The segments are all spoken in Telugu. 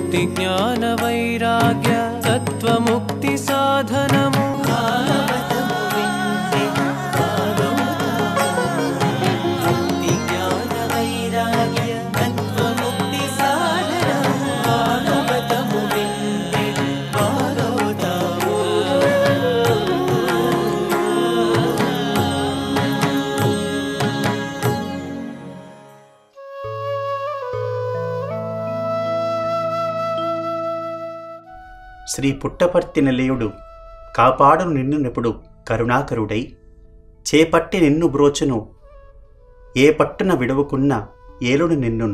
ముక్తి జ్ఞాన వైరాగ్య తత్వముక్తి సాధనము ముక్తి జ్ఞాన వైరాగ్య తత్వముక్తి సాధనము భాగవతము వింటే భాగవతము శ్రీ పుట్టపర్తి నిలయుడు కాపాడును నిన్ను నెప్పుడు కరుణాకరుడై చేపట్టి నిన్ను బ్రోచును ఏ పట్టున విడవకున్న ఏలుడు నిన్నున్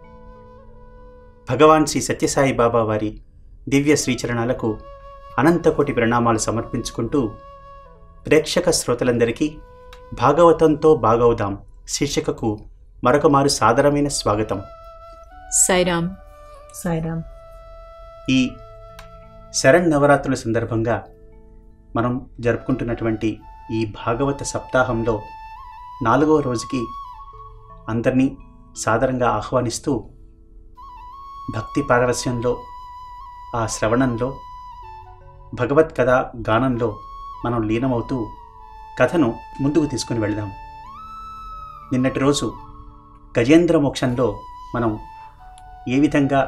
భగవాన్ శ్రీ సత్యసాయి బాబా వారి దివ్య శ్రీచరణాలకు అనంతకోటి ప్రణామాలు సమర్పించుకుంటూ ప్రేక్షక శ్రోతలందరికీ భాగవతంతో బాగవుదాం శీర్షికకు మరొక మారు సాదరమైన స్వాగతం సాయిరామ్ సాయిరామ్ ఈ శరణ్ నవరాత్రుల సందర్భంగా మనం జరుపుకుంటున్నటువంటి ఈ భాగవత సప్తాహంలో నాలుగో రోజుకి అందరినీ సాదరంగా ఆహ్వానిస్తూ భక్తి పారవస్యంలో ఆ శ్రవణంలో భగవత్ కథ గానంలో మనం లీనమవుతూ కథను ముందుకు తీసుకుని వెళదాం నిన్నటి రోజు గజేంద్ర మోక్షంలో మనం ఏ విధంగా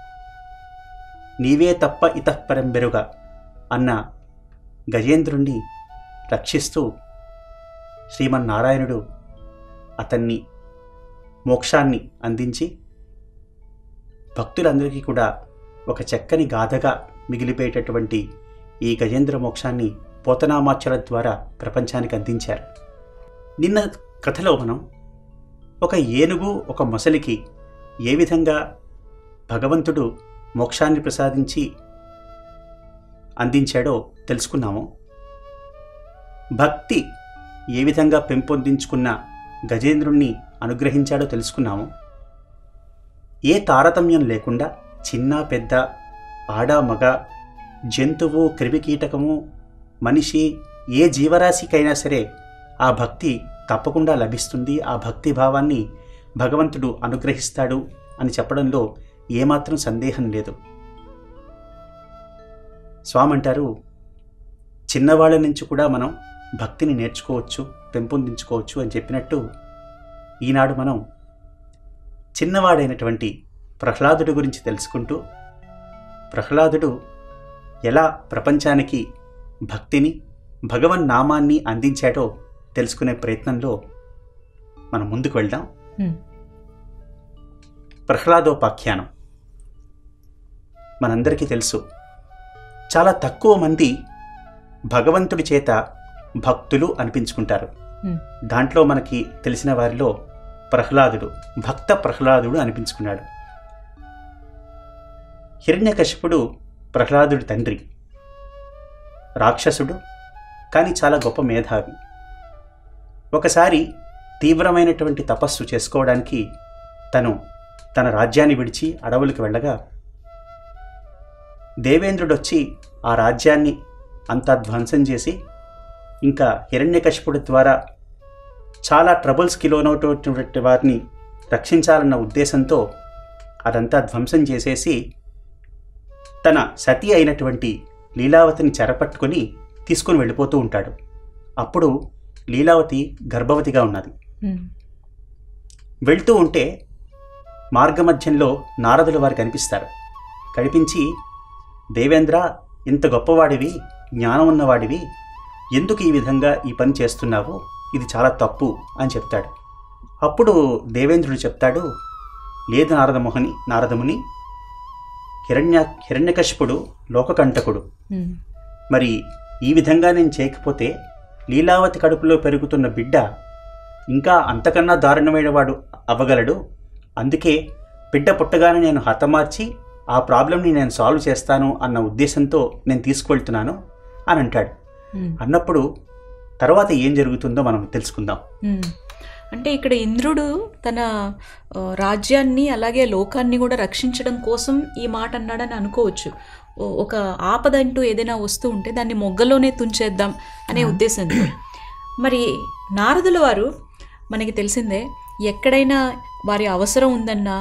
నీవే తప్ప ఇతఃపరం బెరుగ అన్న గజేంద్రుణ్ణి రక్షిస్తూ శ్రీమన్నారాయణుడు అతన్ని మోక్షాన్ని అందించి భక్తులందరికీ కూడా ఒక చక్కని గాథగా మిగిలిపోయేటటువంటి ఈ గజేంద్ర మోక్షాన్ని పోతనామాచల ద్వారా ప్రపంచానికి అందించారు నిన్న కథలో మనం ఒక ఏనుగు ఒక మొసలికి ఏ విధంగా భగవంతుడు మోక్షాన్ని ప్రసాదించి అందించాడో తెలుసుకున్నాము భక్తి ఏ విధంగా పెంపొందించుకున్న గజేంద్రుణ్ణి అనుగ్రహించాడో తెలుసుకున్నాము ఏ తారతమ్యం లేకుండా చిన్న పెద్ద ఆడ మగ జంతువు క్రిమికీటకము మనిషి ఏ జీవరాశికైనా సరే ఆ భక్తి తప్పకుండా లభిస్తుంది ఆ భక్తి భావాన్ని భగవంతుడు అనుగ్రహిస్తాడు అని చెప్పడంలో ఏమాత్రం సందేహం లేదు స్వామి అంటారు చిన్నవాళ్ళ నుంచి కూడా మనం భక్తిని నేర్చుకోవచ్చు పెంపొందించుకోవచ్చు అని చెప్పినట్టు ఈనాడు మనం చిన్నవాడైనటువంటి ప్రహ్లాదుడి గురించి తెలుసుకుంటూ ప్రహ్లాదుడు ఎలా ప్రపంచానికి భక్తిని భగవన్ నామాన్ని అందించాడో తెలుసుకునే ప్రయత్నంలో మనం ముందుకు వెళ్దాం హ్మ్. ప్రహ్లాదోపాఖ్యానం మనందరికీ తెలుసు చాలా తక్కువ మంది భగవంతుడి చేత భక్తులు అనిపించుకుంటారు హ్మ్. దాంట్లో మనకి తెలిసిన వారిలో ప్రహ్లాదుడు భక్త ప్రహ్లాదుడు అనిపించుకున్నాడు హిరణ్యకశిపుడు ప్రహ్లాదుడి తండ్రి రాక్షసుడు కానీ చాలా గొప్ప మేధావి ఒకసారి తీవ్రమైనటువంటి తపస్సు చేసుకోవడానికి తను తన రాజ్యాన్ని విడిచి అడవులకు వెళ్ళగా దేవేంద్రుడు వచ్చి ఆ రాజ్యాన్ని అంతా ధ్వంసం చేసి ఇంకా హిరణ్యకశిపుడి ద్వారా చాలా ట్రబుల్స్కి లోనవుతున్నటువంటి వారిని రక్షించాలన్న ఉద్దేశంతో అదంతా ధ్వంసం చేసేసి తన సతి అయినటువంటి లీలావతిని చెరపట్టుకొని తీసుకొని వెళ్ళిపోతూ ఉంటాడు అప్పుడు లీలావతి గర్భవతిగా ఉన్నది హ్మ్. వెళ్తూ ఉంటే మార్గమధ్యంలో నారదుల వారు కనిపిస్తారు కనిపించి దేవేంద్ర ఇంత గొప్పవాడివి జ్ఞానం ఉన్నవాడివి ఎందుకు ఈ విధంగా ఈ పని చేస్తున్నావు ఇది చాలా తప్పు అని చెప్తాడు అప్పుడు దేవేంద్రుడు చెప్తాడు లేదు నారదమోహని నారదముని హిరణ్య హిరణ్యకశిపుడు లోకకంటకుడు హ్మ్. మరి ఈ విధంగా నేను చేయకపోతే లీలావతి కడుపులో పెరుగుతున్న బిడ్డ ఇంకా అంతకన్నా దారుణమైన వాడు అవ్వగలడు అందుకే బిడ్డ పుట్టగానే నేను హతమార్చి ఆ ప్రాబ్లంని నేను సాల్వ్ చేస్తాను అన్న ఉద్దేశంతో నేను తీసుకువెళ్తున్నాను అని అంటాడు హ్మ్. అన్నప్పుడు తర్వాత ఏం జరుగుతుందో మనం తెలుసుకుందాం మ్మ్. అంటే ఇక్కడ ఇంద్రుడు తన ఆ, రాజ్యాన్ని అలాగే లోకాన్ని కూడా రక్షించడం కోసం ఈ మాట అన్నాడని అనుకోవచ్చు ఓ- ఒక ఆపద అంటూ ఏదైనా వస్తూ ఉంటే దాన్ని మొగ్గలోనే తుంచేద్దాం అనే ఉద్దేశంతో మరి నారదుల వారు మనకి తెలిసిందే ఎక్కడైనా వారి అవసరం ఉందన్నా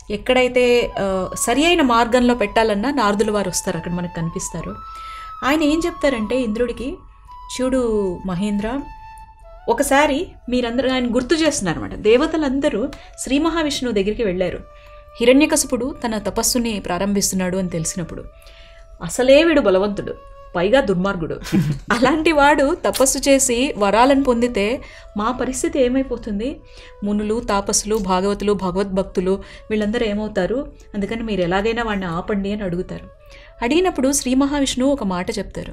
ఎక్కడైతే ఆ, సరి అయిన మార్గంలో పెట్టాలన్నా నారదుల వారు వస్తారు అక్కడ మనకు కనిపిస్తారు ఆయన ఏం చెప్తారంటే ఇంద్రుడికి చూడు మహేంద్ర ఒకసారి మీరందరూ ఆయన గుర్తు చేస్తున్నారు అనమాట దేవతలందరూ శ్రీ మహావిష్ణువు దగ్గరికి వెళ్ళారు హిరణ్యకశపుడు తన తపస్సుని ప్రారంభిస్తున్నాడు అని తెలిసినప్పుడు అసలే వీడు బలవంతుడు పైగా దుర్మార్గుడు అలాంటి వాడు తపస్సు చేసి వరాలను పొందితే మా పరిస్థితి ఏమైపోతుంది మునులు తాపసులు భాగవతులు భగవద్భక్తులు వీళ్ళందరూ ఏమవుతారు అందుకని మీరు ఎలాగైనా వాడిని ఆపండి అని అడుగుతారు అడిగినప్పుడు శ్రీ మహావిష్ణువు ఒక మాట చెప్తారు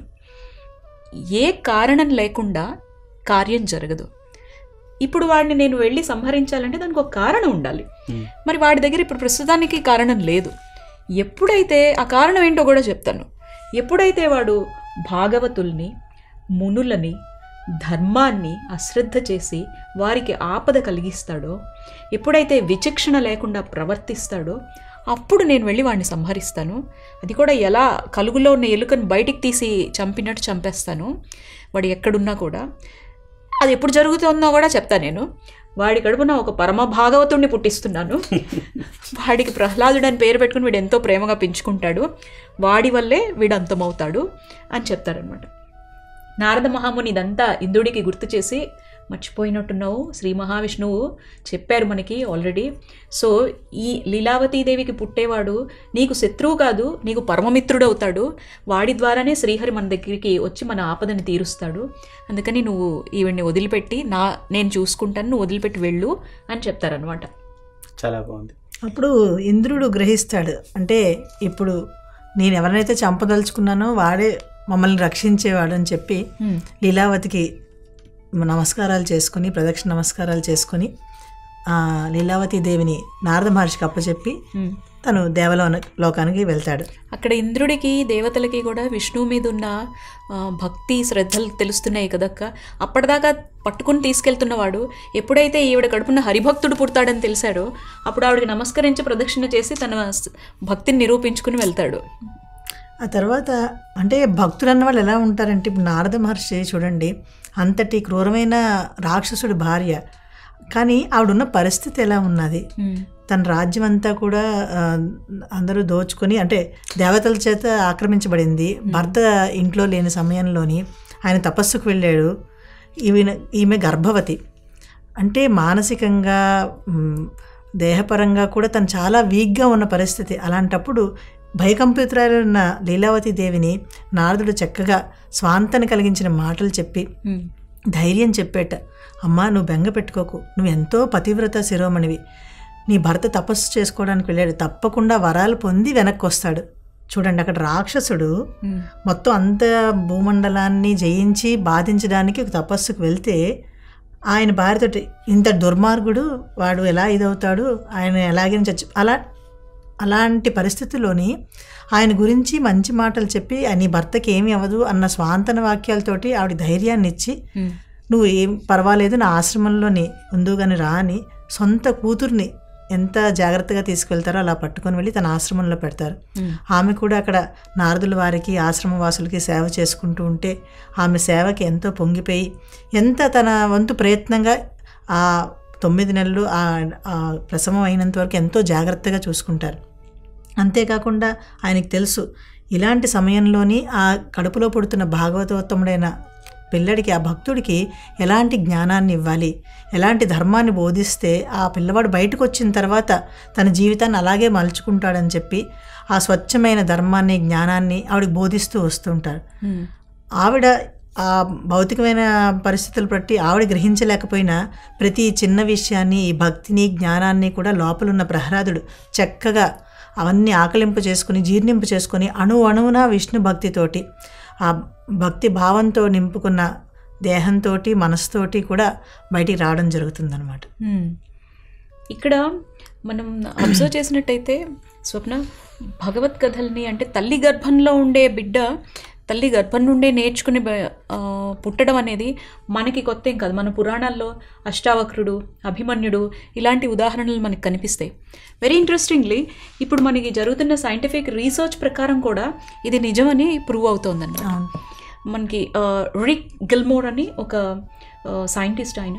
ఏ కారణం లేకుండా కార్యం జరగదు ఇప్పుడు వాడిని నేను వెళ్ళి సంహరించాలంటే దానికి ఒక కారణం ఉండాలి మరి వాడి దగ్గర ఇప్పుడు ప్రస్తుతానికి కారణం లేదు ఎప్పుడైతే ఆ కారణం ఏంటో కూడా చెప్తాను ఎప్పుడైతే వాడు భాగవతుల్ని మునులని ధర్మాన్ని అశ్రద్ధ చేసి వారికి ఆపద కలిగిస్తాడో ఎప్పుడైతే విచక్షణ లేకుండా ప్రవర్తిస్తాడో అప్పుడు నేను వెళ్ళి వాడిని సంహరిస్తాను అది కూడా ఎలా కలుగులో ఉన్న ఎలుకను బయటికి తీసి చంపినట్టు చంపేస్తాను వాడు ఎక్కడున్నా కూడా అది ఎప్పుడు జరుగుతుందో కూడా చెప్తా నేను వాడి కడుపున ఒక పరమ భాగవతుడిని పుట్టిస్తున్నాను వాడికి ప్రహ్లాదుడు అని పేరు పెట్టుకుని వీడు ఎంతో ప్రేమగా పెంచుకుంటాడు వాడి వల్లే వీడు అంతమవుతాడు అని చెప్తారనమాట నారద మహాముని ఇదంతా ఇంద్రుడికి గుర్తు చేసి మర్చిపోయినట్టున్నావు శ్రీ మహావిష్ణువు చెప్పారు మనకి ఆల్రెడీ సో ఈ లీలావతీదేవికి పుట్టేవాడు నీకు శత్రువు కాదు నీకు పరమమిత్రుడు అవుతాడు వాడి ద్వారానే శ్రీహరి మన దగ్గరికి వచ్చి మన ఆపదని తీరుస్తాడు అందుకని నువ్వు ఈవిడ్ని వదిలిపెట్టి నా నేను చూసుకుంటాను నువ్వు వదిలిపెట్టి వెళ్ళు అని చెప్తారనమాట చాలా బాగుంది అప్పుడు ఇంద్రుడు గ్రహిస్తాడు అంటే ఇప్పుడు నేను ఎవరినైతే చంపదలుచుకున్నానో వాడే మమ్మల్ని రక్షించేవాడు అని చెప్పి లీలావతికి నమస్కారాలు చేసుకుని ప్రదక్షిణ నమస్కారాలు చేసుకుని ఆ లీలావతి దేవిని నారద మహర్షికి అప్పచెప్పి తను దేవలో లోకానికి వెళ్తాడు అక్కడ ఇంద్రుడికి దేవతలకి కూడా విష్ణువు మీద ఉన్న ఆ, భక్తి శ్రద్ధలు తెలుస్తున్నాయి కదక్క అప్పటిదాకా పట్టుకుని తీసుకెళ్తున్నవాడు ఎప్పుడైతే ఈవిడ కడుపున హరిభక్తుడు పుడతాడని తెలిసాడో అప్పుడు ఆవిడకి నమస్కరించి ప్రదక్షిణ చేసి తన స్- భక్తిని నిరూపించుకుని వెళ్తాడు ఆ తర్వాత అంటే భక్తులు అన్న వాళ్ళు ఎలా ఉంటారంటే ఇప్పుడు నారద మహర్షి చూడండి అంతటి క్రూరమైన రాక్షసుడి భార్య కానీ ఆవిడున్న పరిస్థితి ఎలా ఉన్నది తన రాజ్యం అంతా కూడా ఆ, అందరూ దోచుకొని అంటే దేవతల చేత ఆక్రమించబడింది భర్త ఇంట్లో లేని సమయంలోని ఆయన తపస్సుకు వెళ్ళాడు ఈమె ఈమె గర్భవతి అంటే మానసికంగా మ్, దేహపరంగా కూడా తను చాలా వీక్గా ఉన్న పరిస్థితి అలాంటప్పుడు భయకంపితురాలైన లీలావతి దేవిని నారదుడు చక్కగా స్వాంతని కలిగించిన మాటలు చెప్పి ఉమ్. ధైర్యం చెప్పేట అమ్మా నువ్వు బెంగ పెట్టుకోకు నువ్వు ఎంతో పతివ్రత శిరోమణివి నీ భర్త తపస్సు చేసుకోవడానికి వెళ్ళాడు తప్పకుండా వరాలు పొంది వెనక్కి వస్తాడు చూడండి అక్కడ రాక్షసుడు ఉమ్. మొత్తం అంత భూమండలాన్ని జయించి బాధించడానికి ఒక తపస్సుకు వెళ్తే ఆయన భార్యతోటి ఇంత దుర్మార్గుడు వాడు ఎలా ఇదవుతాడు ఆయన ఎలాగే చచ్చి అలా అలాంటి పరిస్థితుల్లోని ఆయన గురించి మంచి మాటలు చెప్పి "ఆ, నీ భర్తకి ఏమీ అవ్వదు అన్న స్వాంతన వాక్యాలతోటి ఆవిడ ధైర్యాన్ని ఇచ్చి ఉమ్. నువ్వు ఏం పర్వాలేదు నా ఆశ్రమంలోని ఉందుగాని రా అని సొంత కూతుర్ని ఎంత జాగ్రత్తగా తీసుకెళ్తారో అలా పట్టుకొని వెళ్ళి తన ఆశ్రమంలో పెడతారు ఉమ్. ఆమె కూడా అక్కడ నారదుల వారికి ఆశ్రమవాసులకి సేవ చేసుకుంటూ ఉంటే ఆమె సేవకి ఎంతో పొంగిపోయి ఎంత తన వంతు ప్రయత్నంగా ఆ తొమ్మిది నెలలు ఆ ఆ ప్రసవం అయినంత వరకు ఎంతో జాగ్రత్తగా చూసుకుంటారు అంతేకాకుండా ఆయనకి తెలుసు ఇలాంటి సమయంలోని ఆ కడుపులో పుడుతున్న భాగవతోత్తముడైన పిల్లడికి ఆ భక్తుడికి ఎలాంటి జ్ఞానాన్ని ఇవ్వాలి ఎలాంటి ధర్మాన్ని బోధిస్తే ఆ పిల్లవాడు బయటకు వచ్చిన తర్వాత తన జీవితాన్ని అలాగే మలుచుకుంటాడని చెప్పి ఆ స్వచ్ఛమైన ధర్మాన్ని జ్ఞానాన్ని ఆవిడకి బోధిస్తూ వస్తుంటారు ఉమ్. ఆవిడ ఆ భౌతికమైన పరిస్థితులు బట్టి ఆవిడ గ్రహించలేకపోయినా ప్రతి చిన్న విషయాన్ని ఈ భక్తిని జ్ఞానాన్ని కూడా లోపలున్న ప్రహ్లాదుడు చక్కగా అవన్నీ ఆకలింపు చేసుకుని జీర్ణింపు చేసుకుని అణు అణువున విష్ణు భక్తితోటి ఆ భక్తి భావంతో నింపుకున్న దేహంతో మనసుతోటి కూడా బయటికి రావడం జరుగుతుందన్నమాట మ్మ్. ఇక్కడ మనం అబ్జర్వ్ చేసినట్టయితే స్వప్న భగవత్ కథల్ని అంటే తల్లి గర్భంలో ఉండే బిడ్డ తల్లి గర్భం నుండే నేర్చుకుని బ- ఆ, పుట్టడం అనేది మనకి కొత్త ఏం కాదు మన పురాణాల్లో అష్టావక్రుడు అభిమన్యుడు ఇలాంటి ఉదాహరణలు మనకి కనిపిస్తాయి వెరీ ఇంట్రెస్టింగ్లీ ఇప్పుడు మనకి జరుగుతున్న సైంటిఫిక్ రీసెర్చ్ ప్రకారం కూడా ఇది నిజమని ప్రూవ్ అవుతోందన్నమాట అవును. మనకి ఆ, రిక్ గిల్మోర్ అని ఒక సైంటిస్ట్ ఆయన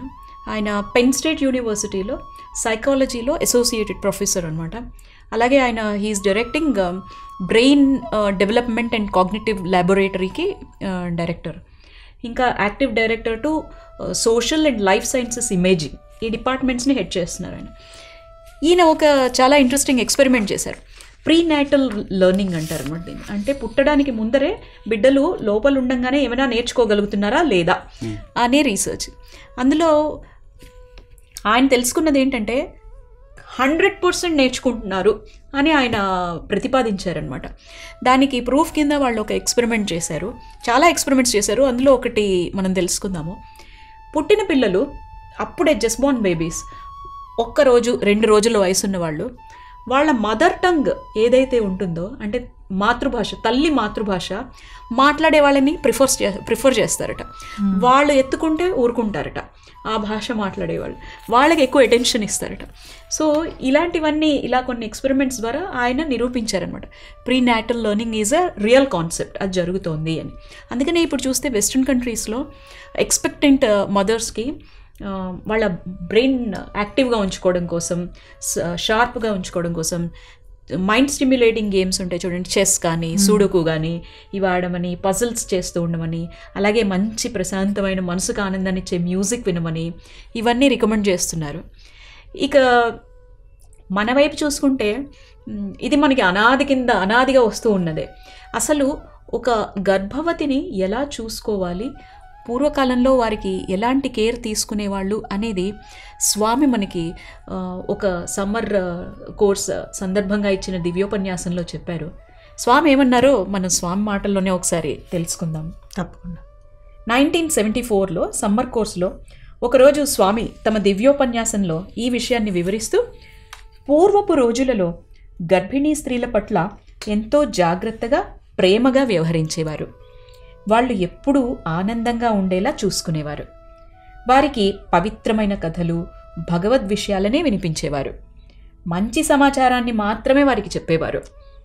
ఆయన పెన్ స్టేట్ యూనివర్సిటీలో సైకాలజీలో అసోసియేటెడ్ ప్రొఫెసర్ అనమాట అలాగే ఆయన he is directing brain development and cognitive ల్యాబొరేటరీకి డైరెక్టర్ ఇంకా active director to social and life sciences imaging ఈ డిపార్ట్మెంట్స్ని హెడ్ చేస్తున్నారు ఆయన ఈయన ఒక చాలా ఇంట్రెస్టింగ్ ఎక్స్పెరిమెంట్ చేశారు ప్రీ నాటల్ లెర్నింగ్ అంటారు అనమాట దీన్ని అంటే పుట్టడానికి ముందరే బిడ్డలు లోపల ఉండంగానే ఏమైనా నేర్చుకోగలుగుతున్నారా లేదా అనే రీసెర్చ్ అందులో ఆయన తెలుసుకున్నది ఏంటంటే హండ్రెడ్ పర్సెంట్ నేర్చుకుంటున్నారు అని ఆయన ప్రతిపాదించారనమాట దానికి ప్రూఫ్ కింద వాళ్ళు ఒక ఎక్స్పెరిమెంట్ చేశారు చాలా ఎక్స్పెరిమెంట్స్ చేశారు అందులో ఒకటి మనం తెలుసుకుందాము పుట్టిన పిల్లలు అప్పుడే జస్ట్ బోర్న్ బేబీస్ ఒక్క రోజు రెండు రోజుల వయసున్న వాళ్ళు వాళ్ళ మదర్ టంగ్ ఏదైతే ఉంటుందో అంటే మాతృభాష తల్లి మాతృభాష మాట్లాడే వాళ్ళని ప్రిఫర్ చే ప్రిఫర్ చేస్తారట వాళ్ళు ఎత్తుకుంటే ఊరుకుంటారట ఆ భాష మాట్లాడేవాళ్ళు వాళ్ళకి ఎక్కువ అటెన్షన్ ఇస్తారట సో ఇలాంటివన్నీ ఇలా కొన్ని ఎక్స్పెరిమెంట్స్ ద్వారా ఆయన నిరూపించారనమాట prenatal learning is a real concept అది జరుగుతోంది అని అందుకనే ఇప్పుడు చూస్తే వెస్ట్రన్ కంట్రీస్లో ఎక్స్పెక్టెంట్ మదర్స్కి ఆ, వాళ్ళ బ్రెయిన్ యాక్టివ్గా ఉంచుకోవడం కోసం షార్ప్గా ఉంచుకోవడం కోసం మైండ్ స్టిమ్యులేటింగ్ గేమ్స్ ఉంటాయి చూడండి చెస్ కానీ సూడుకు కానీ ఇవి ఆడమని పజిల్స్ చేస్తూ ఉండమని అలాగే మంచి ప్రశాంతమైన మనసుకు ఆనందాన్ని ఇచ్చే మ్యూజిక్ వినమని ఇవన్నీ రికమెండ్ చేస్తున్నారు ఇక మన వైపు చూసుకుంటే మ్, ఇది మనకి అనాది కింద అనాదిగా వస్తూ ఉన్నదే అసలు ఒక గర్భవతిని ఎలా చూసుకోవాలి పూర్వకాలంలో వారికి ఎలాంటి కేర్ తీసుకునేవాళ్ళు అనేది స్వామి మనకి ఆ, ఒక సమ్మర్ ఆ, కోర్స్ సందర్భంగా ఇచ్చిన దివ్యోపన్యాసంలో చెప్పారు స్వామి ఏమన్నారో మనం స్వామి మాటల్లోనే ఒకసారి తెలుసుకుందాం తప్పకుండా నైన్టీన్ సెవెంటీ ఫోర్లో సమ్మర్ కోర్సులో ఒకరోజు స్వామి తమ దివ్యోపన్యాసంలో ఈ విషయాన్ని వివరిస్తూ పూర్వపు రోజులలో గర్భిణీ స్త్రీల పట్ల ఎంతో జాగ్రత్తగా ప్రేమగా వ్యవహరించేవారు వాళ్ళు ఎప్పుడూ ఆనందంగా ఉండేలా చూసుకునేవారు వారికి పవిత్రమైన కథలు భగవద్ విషయాలనే వినిపించేవారు మంచి సమాచారాన్ని మాత్రమే వారికి చెప్పేవారు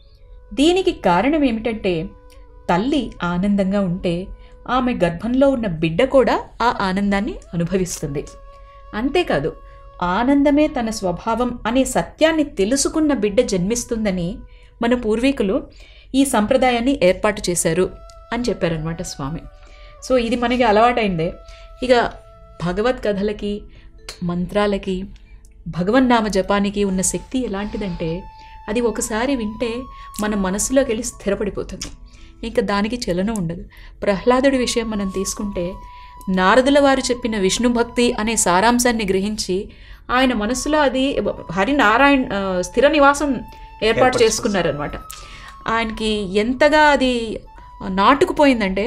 దీనికి కారణం ఏమిటంటే తల్లి ఆనందంగా ఉంటే ఆమె గర్భంలో ఉన్న బిడ్డ కూడా ఆ ఆనందాన్ని అనుభవిస్తుంది అంతేకాదు ఆనందమే తన స్వభావం అనే సత్యాన్ని తెలుసుకున్న బిడ్డ జన్మిస్తుందని మన పూర్వీకులు ఈ సంప్రదాయాన్ని ఏర్పాటు చేశారు అని చెప్పారనమాట స్వామి సో ఇది మనకి అలవాటైందే ఇక భగవత్ కథలకి మంత్రాలకి భగవన్నామ జపానికి ఉన్న శక్తి ఎలాంటిదంటే అది ఒకసారి వింటే మన మనసులోకి వెళ్ళి స్థిరపడిపోతుంది ఇంకా దానికి చలనం ఉండదు ప్రహ్లాదుడి విషయం మనం తీసుకుంటే నారదుల వారు చెప్పిన విష్ణు భక్తి అనే సారాంశాన్ని గ్రహించి ఆయన మనసులో అది హరినారాయణ ఆ, స్థిర నివాసం ఏర్పాటు చేసుకున్నారనమాట ఆయనకి ఎంతగా అది నాటుకుపోయిందంటే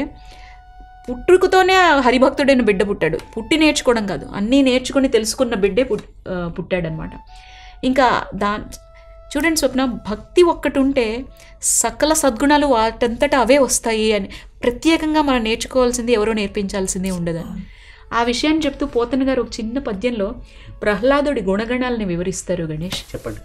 పుట్టుకతోనే హరిభక్తుడైన బిడ్డ పుట్టాడు పుట్టి నేర్చుకోవడం కాదు అన్నీ నేర్చుకొని తెలుసుకున్న బిడ్డే పుట్ ఆ, పుట్టాడనమాట ఇంకా దా చూడండి స్వప్న భక్తి ఒక్కటి ఉంటే సకల సద్గుణాలు వాటంతటా అవే వస్తాయి అని ప్రత్యేకంగా మనం నేర్చుకోవాల్సింది ఎవరో నేర్పించాల్సింది ఉండదని ఆ విషయాన్ని చెప్తూ పోతన గారు ఒక చిన్న పద్యంలో ప్రహ్లాదుడి గుణగణాలని వివరిస్తారు గణేష్ చెప్పండి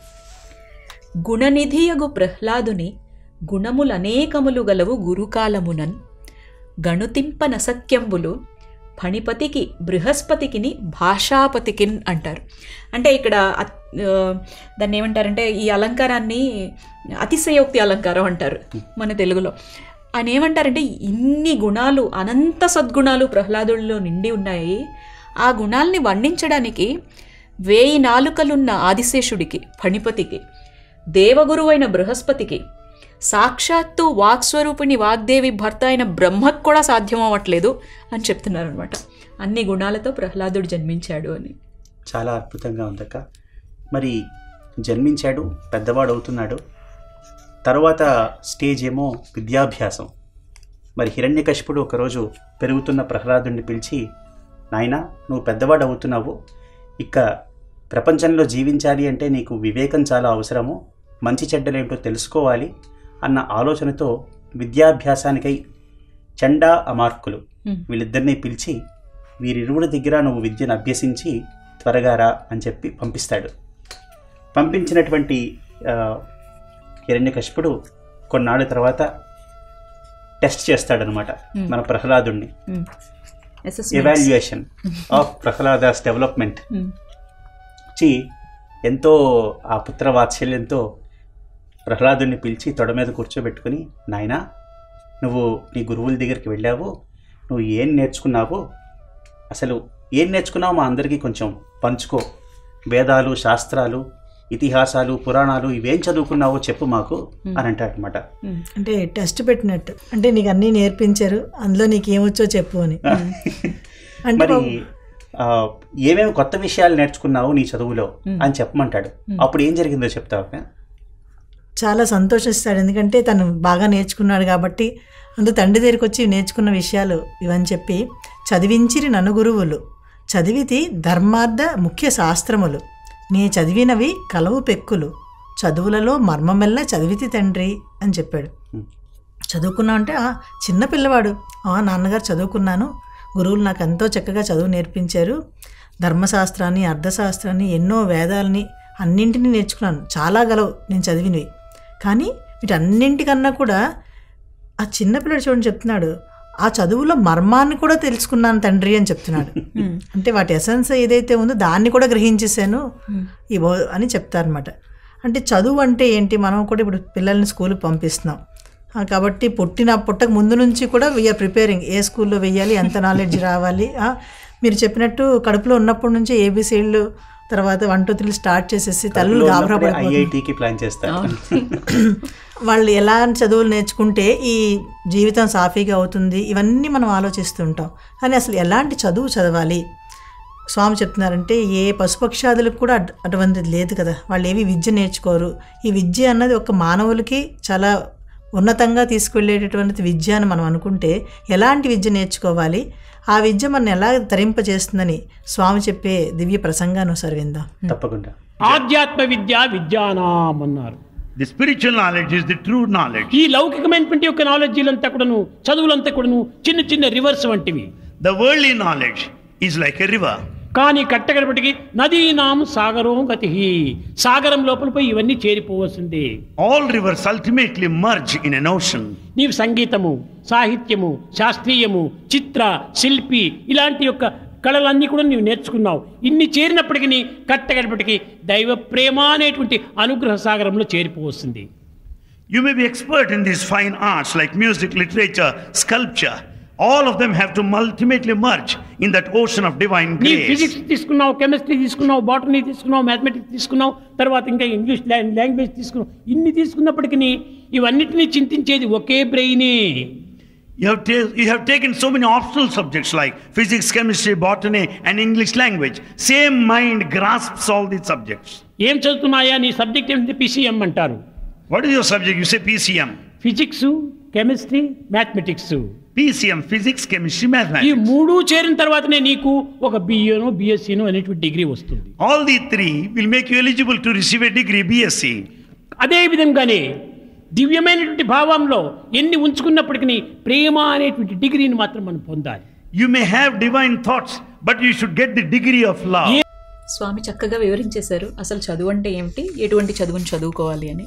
గుణనిధియగు ప్రహ్లాదుని గుణములనేకములు గలవు గురుకాలమునన్ గణుతింప నసక్యంబులు ఫణిపతికి బృహస్పతికిని భాషాపతికిన్ అంటారు అంటే ఇక్కడ అత్- ఆ, దాన్ని ఏమంటారంటే ఈ అలంకారాన్ని అతిశయోక్తి అలంకారం అంటారు మన తెలుగులో ఆయన ఏమంటారంటే ఇన్ని గుణాలు అనంత సద్గుణాలు ప్రహ్లాదుడిలో నిండి ఉన్నాయి ఆ గుణాల్ని వర్ణించడానికి వేయి నాలుకలున్న ఆదిశేషుడికి ఫణిపతికి దేవగురువైన బృహస్పతికి సాక్షాత్తు వాక్స్వరూపిణి వాగ్దేవి భర్త అయిన బ్రహ్మకు కూడా సాధ్యం అవ్వట్లేదు అని చెప్తున్నారనమాట అన్ని గుణాలతో ప్రహ్లాదుడు జన్మించాడు అని చాలా అద్భుతంగా ఉందక్క మరి జన్మించాడు పెద్దవాడు అవుతున్నాడు తర్వాత స్టేజ్ ఏమో విద్యాభ్యాసం మరి హిరణ్యకశిపుడు ఒకరోజు పెరుగుతున్న ప్రహ్లాదుని పిలిచి నాయనా నువ్వు పెద్దవాడు అవుతున్నావు ఇక ప్రపంచంలో జీవించాలి అంటే నీకు వివేకం చాలా అవసరము మంచి చెడ్డలేంటో తెలుసుకోవాలి అన్న ఆలోచనతో విద్యాభ్యాసానికై చండా అమార్కులు Hmm. వీళ్ళిద్దరినీ పిలిచి వీరిరువురి దగ్గర నువ్వు విద్యను అభ్యసించి త్వరగా రా అని చెప్పి పంపిస్తాడు పంపించినటువంటి ఆ, హిరణ్యకశిపుడు కొన్నాళ్ళ తర్వాత టెస్ట్ చేస్తాడనమాట Hmm. మన ప్రహ్లాదుణ్ణి ఉమ్, Assessments. Evaluation of Prahlada's development Hmm. వచ్చి ఎంతో ఆ పుత్ర వాత్సల్యంతో ప్రహ్లాదుని పిలిచి తొడ మీద కూర్చోబెట్టుకుని నాయనా నువ్వు నీ గురువుల దగ్గరికి వెళ్ళావు నువ్వు ఏం నేర్చుకున్నావు అసలు ఏం నేర్చుకున్నావు మా అందరికీ కొంచెం పంచుకో వేదాలు శాస్త్రాలు ఇతిహాసాలు పురాణాలు ఇవేం చదువుకున్నావో చెప్పు మాకు అని అంటాడు అనమాట Hmm. అంటే టెస్ట్ పెట్టినట్టు అంటే నీకు అన్నీ నేర్పించారు అందులో నీకు ఏమొచ్చో చెప్పు అని అంటే మరి బాబు, ఆ, ఏమేమి కొత్త విషయాలు నేర్చుకున్నావు నీ చదువులో అని చెప్పమంటాడు అప్పుడు ఏం జరిగిందో చెప్తావా చాలా సంతోషిస్తాడు ఎందుకంటే తను బాగా నేర్చుకున్నాడు కాబట్టి అందు తండ్రి దగ్గరికి వచ్చి నేర్చుకున్న విషయాలు ఇవని చెప్పి చదివించిరి నన్ను గురువులు చదివితి ధర్మార్థ ముఖ్య శాస్త్రములు నీ చదివినవి కలవు పెక్కులు చదువులలో మర్మమెల్ల చదివితి తండ్రి అని చెప్పాడు చదువుకున్నా అంటే "ఆ, చిన్న పిల్లవాడు "ఆ, నాన్నగారు చదువుకున్నాను గురువులు నాకు ఎంతో చక్కగా చదువు నేర్పించారు ధర్మశాస్త్రాన్ని అర్థశాస్త్రాన్ని ఎన్నో వేదాలని అన్నింటినీ నేర్చుకున్నాను చాలా గలవు నేను చదివినవి కానీ వీటన్నింటికన్నా కూడా ఆ చిన్న పిల్లడు చూడండి చెప్తున్నాడు ఆ చదువులో మర్మాన్ని కూడా తెలుసుకున్నాను తండ్రి అని చెప్తున్నాడు అంటే వాటి ఎసెన్స్ ఏదైతే ఉందో దాన్ని కూడా గ్రహించేసాను ఈ బో- అని చెప్తారనమాట అంటే చదువు అంటే ఏంటి మనం కూడా ఇప్పుడు పిల్లల్ని స్కూల్కి పంపిస్తున్నాం ఆ, కాబట్టి పుట్టిన పుట్టక ముందు నుంచి కూడా వీఆర్ ప్రిపేరింగ్ ఏ స్కూల్లో వెయ్యాలి ఎంత నాలెడ్జ్ రావాలి ఆ, మీరు చెప్పినట్టు కడుపులో ఉన్నప్పటి నుంచి ఏబిసిడ్లు తర్వాత వన్ టూ త్రీ స్టార్ట్ చేసేసి తల్లులు గాబరా పడిపోతున్నారు ఐఐటికి ప్లాన్ చేస్తారు వాళ్ళు ఎలాంటి చదువులు నేర్చుకుంటే ఈ జీవితం సాఫీగా అవుతుంది ఇవన్నీ మనం ఆలోచిస్తుంటాం కానీ అసలు ఎలాంటి చదువు చదవాలి స్వామి చెప్తున్నారంటే ఏ పశుపక్షాదులకు కూడా అట్- అటువంటిది లేదు కదా వాళ్ళు ఏవి విద్య నేర్చుకోరు ఈ విద్య అన్నది ఒక మానవులకి చాలా ఉన్నతంగా తీసుకువెళ్ళేటటువంటి విద్య అని మనం అనుకుంటే ఎలాంటి విద్య నేర్చుకోవాలి ఆ విద్య మనం ఎలా తరింపజేస్తుందని స్వామి చెప్పే దివ్య ప్రసంగాన్ని ఒకసారి విందాం తప్పకుండా ఆధ్యాత్మ విద్య విద్యానాం అన్నారు The spiritual knowledge is the true knowledge. ఈ లౌకికమైనటువంటి యొక్క నాలెడ్జీలంతా కూడాను చదువులంతా కూడాను చిన్న చిన్న రివర్స్ వంటివి The worldly knowledge is like a river. కానీ కట్టగడపటికి నదీనాం సాగరం గతి సాగరం లోపల పోయి ఇవన్నీ చేరిపోవలసిందే All rivers ultimately merge in an ocean. నీవు సంగీతము సాహిత్యము శాస్త్రీయము చిత్ర శిల్పి ఇలాంటి యొక్క కళలన్నీ కూడా నీవు నేర్చుకున్నావు ఇన్ని చేరినప్పటికీ కట్టగడపటికి దైవ ప్రేమ అనేటువంటి అనుగ్రహ సాగరంలో చేరిపోవస్తుంది You may be expert in these fine arts like music, literature, sculpture. All of them have to ultimately merge in that ocean of divine నీ grace. ఫిజిక్స్ తీసుకున్నావు కెమిస్ట్రీ తీసుకున్నావు బాటనీ తీసుకున్నావు మ్యాథమెటిక్స్ తీసుకున్నావు తర్వాత ఇంకా ఇంగ్లీష్ లాంగ్వేజ్ తీసుకున్నావు ఇన్ని తీసుకున్నప్పటికీ ఇవన్నిటినీ చింతించేది ఒకే బ్రెయినే You have, ta- you have taken so many optional subjects like physics, chemistry, botany, and English language. Same mind grasps all these subjects. ఏం చదువుతున్నాయా నీ సబ్జెక్ట్ ఏంటి పిసిఎం అంటారు What is your subject? You say PCM. Physics chemistry mathematics PCM, physics, chemistry, ఈ mathematics. మూడు చేరిన తర్వాతనే నీకు ఒక బిఏనో బిఎస్సీనో అనేటువంటి డిగ్రీ వస్తుంది All the three will make you eligible to receive a degree, BSc. అదే విధంగానే దివ్యమైనటువంటి భావంలో ఎన్ని ఉంచుకున్నప్పటికీ ప్రేమ అనేటువంటి డిగ్రీని మాత్రం మనం పొందాలి You may have divine thoughts, but you should get the degree of love. స్వామి చక్కగా వివరించేశారు అసలు చదువు అంటే ఏమిటి ఎటువంటి చదువుని చదువుకోవాలి అని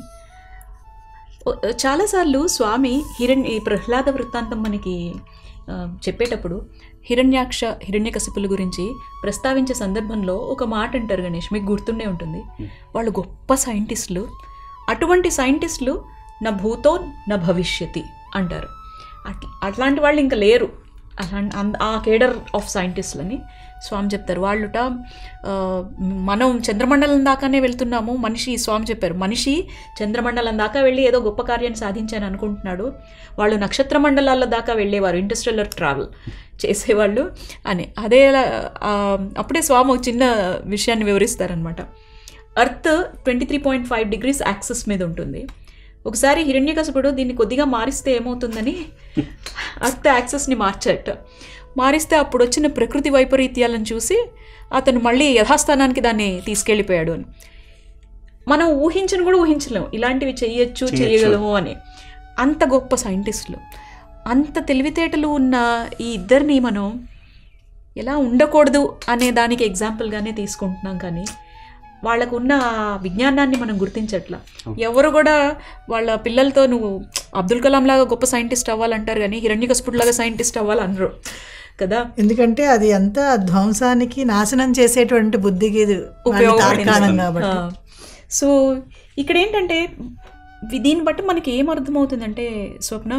ఓ- చాలాసార్లు స్వామి హిరణ్ ఈ ప్రహ్లాద వృత్తాంతం మనకి ఆ, చెప్పేటప్పుడు హిరణ్యాక్ష హిరణ్యకశిపుల గురించి ప్రస్తావించే సందర్భంలో ఒక మాట అంటారు గణేష్ మీకు గుర్తుండే ఉంటుంది వాళ్ళు గొప్ప సైంటిస్టులు అటువంటి సైంటిస్టులు నా భూతో నా భవిష్యతి అంటారు అట్ అట్లాంటి వాళ్ళు ఇంకా లేరు అలాంటి అన్- ఆ కేడర్ ఆఫ్ సైంటిస్టులని స్వామి చెప్తారు వాళ్ళుట ఆ, మనం చంద్రమండలం దాకానే వెళ్తున్నాము మనిషి స్వామి చెప్పారు మనిషి చంద్రమండలం దాకా వెళ్ళి ఏదో గొప్ప కార్యాన్ని సాధించాను అనుకుంటున్నాడు వాళ్ళు నక్షత్ర మండలాల దాకా వెళ్ళేవారు ఇంటర్స్టెల్లర్ ట్రావెల్ చేసేవాళ్ళు అని అదే ఆ, అప్పుడే స్వామి ఒక చిన్న విషయాన్ని వివరిస్తారనమాట earth twenty three point five degrees axis మీద ఉంటుంది ఒకసారి హిరణ్యకశపుడు దీన్ని కొద్దిగా మారిస్తే ఏమవుతుందని అర్త్ యాక్సెస్ని మార్చట మారిస్తే అప్పుడు వచ్చిన ప్రకృతి వైపరీత్యాలను చూసి అతను మళ్ళీ యథాస్థానానికి దాన్ని తీసుకెళ్ళిపోయాడు అని మనం ఊహించను కూడా ఊహించలేము ఇలాంటివి చెయ్యొచ్చు చేయగలము అని అంత గొప్ప సైంటిస్టులు అంత తెలివితేటలు ఉన్న ఈ ఇద్దరిని మనం ఎలా ఉండకూడదు అనే దానికి ఎగ్జాంపుల్గానే తీసుకుంటున్నాం కానీ వాళ్ళకు ఉన్న విజ్ఞానాన్ని మనం గుర్తించట్లా ఎవరు కూడా వాళ్ళ పిల్లలతో నువ్వు అబ్దుల్ కలాం లాగా గొప్ప సైంటిస్ట్ అవ్వాలంటారు కానీ హిరణ్యకశపుడు లాగా సైంటిస్ట్ అవ్వాలనరు కదా ఎందుకంటే అది అంతా ధ్వంసానికి నాశనం చేసేటువంటి బుద్ధికి ఇది వాళ్ళ ఉపయోగపడింది. తార్కాణం కాబట్టి ఆ. సో ఇక్కడ ఏంటంటే వి- దీన్ని బట్టి మనకి ఏం అర్థమవుతుందంటే స్వప్న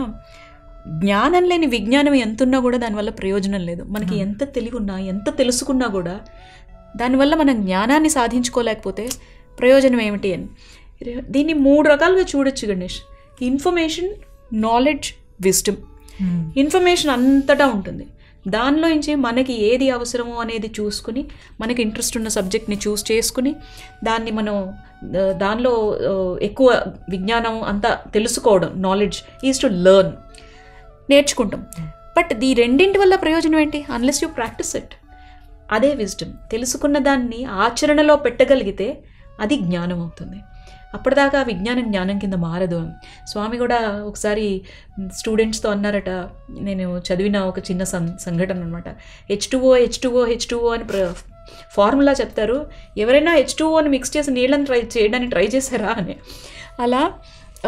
జ్ఞానం లేని విజ్ఞానం ఎంత ఉన్నా కూడా దానివల్ల ప్రయోజనం లేదు మనకి ఎంత తెలివి ఉన్నా ఎంత తెలుసుకున్నా కూడా దానివల్ల మనం జ్ఞానాన్ని సాధించుకోలేకపోతే ప్రయోజనం ఏమిటి అని దీన్ని మూడు రకాలుగా చూడొచ్చు Ganesh information knowledge wisdom information అంతటా ఉంటుంది దానిలో నుంచి మనకి ఏది అవసరమో అనేది చూసుకుని మనకి ఇంట్రెస్ట్ ఉన్న సబ్జెక్ట్ని చూస్ చేసుకుని దాన్ని మనం ఆ, దానిలో ఆ, ఎక్కువ విజ్ఞానం అంతా తెలుసుకోవడం నాలెడ్జ్ ఈజ్ టు లెర్న్ నేర్చుకుంటాం బట్ ఈ రెండింటి వల్ల ప్రయోజనం ఏంటి అన్లెస్ యూ ప్రాక్టీస్ ఇట్ అదే విజ్డమ్ తెలుసుకున్న దాన్ని ఆచరణలో పెట్టగలిగితే అది జ్ఞానం అవుతుంది అప్పటిదాకా ఆ విజ్ఞానం జ్ఞానం కింద మారదు అని స్వామి కూడా ఒకసారి స్టూడెంట్స్తో అన్నారట నేను చదివిన ఒక చిన్న సం సంఘటన అనమాట H two O H two O H two O అని ప్ర ఫార్ములా చెప్తారు ఎవరైనా హెచ్ టూ అని మిక్స్ చేసి నీళ్ళని ట్రై చేయడానికి ట్రై చేశారా అని అలా ఆ,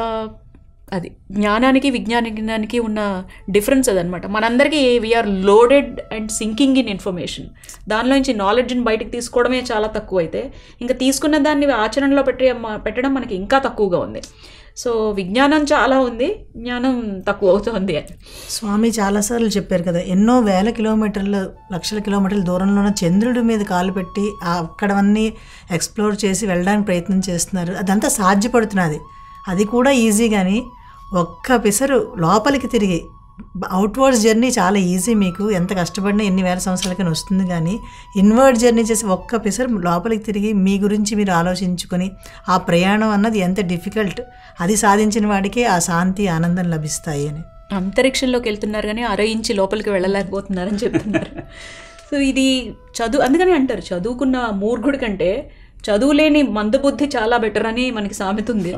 అది జ్ఞానానికి విజ్ఞానానికి ఉన్న డిఫరెన్స్ అదనమాట మనందరికీ we're loaded and sinking in information దానిలో నుంచి నాలెడ్జ్ని బయటకు తీసుకోవడమే చాలా తక్కువ అయితే ఇంకా తీసుకున్న దాన్ని ఆచరణలో పెట్టే పెట్టడం మనకి ఇంకా తక్కువగా ఉంది సో విజ్ఞానం చాలా ఉంది జ్ఞానం తక్కువ అవుతుంది అని స్వామి చాలాసార్లు చెప్పారు కదా ఎన్నో వేల కిలోమీటర్లు లక్షల కిలోమీటర్ల దూరంలో ఉన్న చంద్రుడి మీద కాలు పెట్టి ఆ అక్కడవన్నీ ఎక్స్ప్లోర్ చేసి వెళ్ళడానికి ప్రయత్నం చేస్తున్నారు అదంతా సాధ్యపడుతున్నది అది కూడా ఈజీ కానీ ఒక్క పిసరు లోపలికి తిరిగి అవుట్వర్డ్స్ జర్నీ చాలా ఈజీ మీకు ఎంత కష్టపడినా ఎన్ని వేల సంవత్సరాలకైనా వస్తుంది కానీ ఇన్వర్డ్ జర్నీ చేసి ఒక్క పిసరు లోపలికి తిరిగి మీ గురించి మీరు ఆలోచించుకొని ఆ ప్రయాణం అన్నది ఎంత డిఫికల్ట్ అది సాధించిన వాడికి ఆ శాంతి ఆనందం లభిస్తాయి అని అంతరిక్షంలోకి వెళ్తున్నారు కానీ అర ఇంచి లోపలికి వెళ్ళలేకపోతున్నారని చెప్తున్నారు సో ఇది చదువు అందుకని అంటారు చదువుకున్న మూర్ఖుడి కంటే చదువు లేని మందబుద్ధి చాలా బెటర్ అని మనకి సామెత ఉంది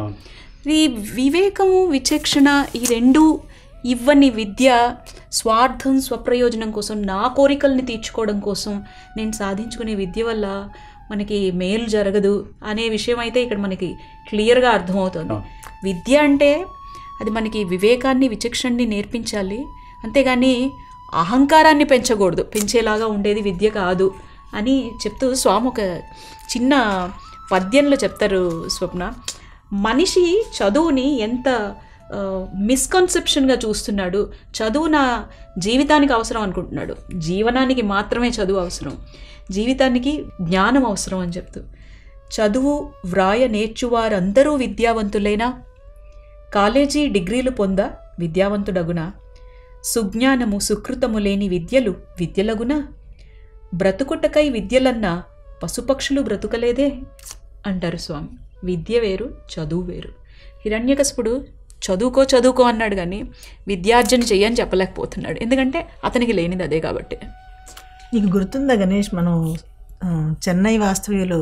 ఈ వివేకము విచక్షణ ఈ రెండు ఇవ్వని విద్య స్వార్థం స్వప్రయోజనం కోసం నా కోరికల్ని తీర్చుకోవడం కోసం నేను సాధించుకునే విద్య వల్ల మనకి మేలు జరగదు అనే విషయం అయితే ఇక్కడ మనకి క్లియర్గా అర్థమవుతుంది విద్య అంటే అది మనకి వివేకాన్ని విచక్షణని నేర్పించాలి అంతేగాని అహంకారాన్ని పెంచకూడదు పెంచేలాగా ఉండేది విద్య కాదు అని చెప్తూ స్వామి ఒక చిన్న పద్యంలో చెప్తారు స్వప్న మనిషి చదువుని ఎంత మిస్కన్సెప్షన్గా చూస్తున్నాడు చదువు నా జీవితానికి అవసరం అనుకుంటున్నాడు జీవనానికి మాత్రమే చదువు అవసరం జీవితానికి జ్ఞానం అవసరం అని చెప్తూ చదువు వ్రాయ నేర్చువారందరూ విద్యావంతులైనా కాలేజీ డిగ్రీలు పొంద విద్యావంతుడగునా సుజ్ఞానము సుకృతము లేని విద్యలు విద్యలగునా బ్రతుకుటకై విద్యలన్నా పశుపక్షులు బ్రతుకలేదే అంటారు స్వామి విద్య వేరు చదువు వేరు హిరణ్యకశపుడు చదువుకో చదువుకో అన్నాడు కానీ విద్యార్జన చెయ్యని చెప్పలేకపోతున్నాడు ఎందుకంటే అతనికి లేనిది అదే కాబట్టి నీకు గుర్తుందా గణేష్ మనం ఆ, చెన్నై వాస్తవ్యులు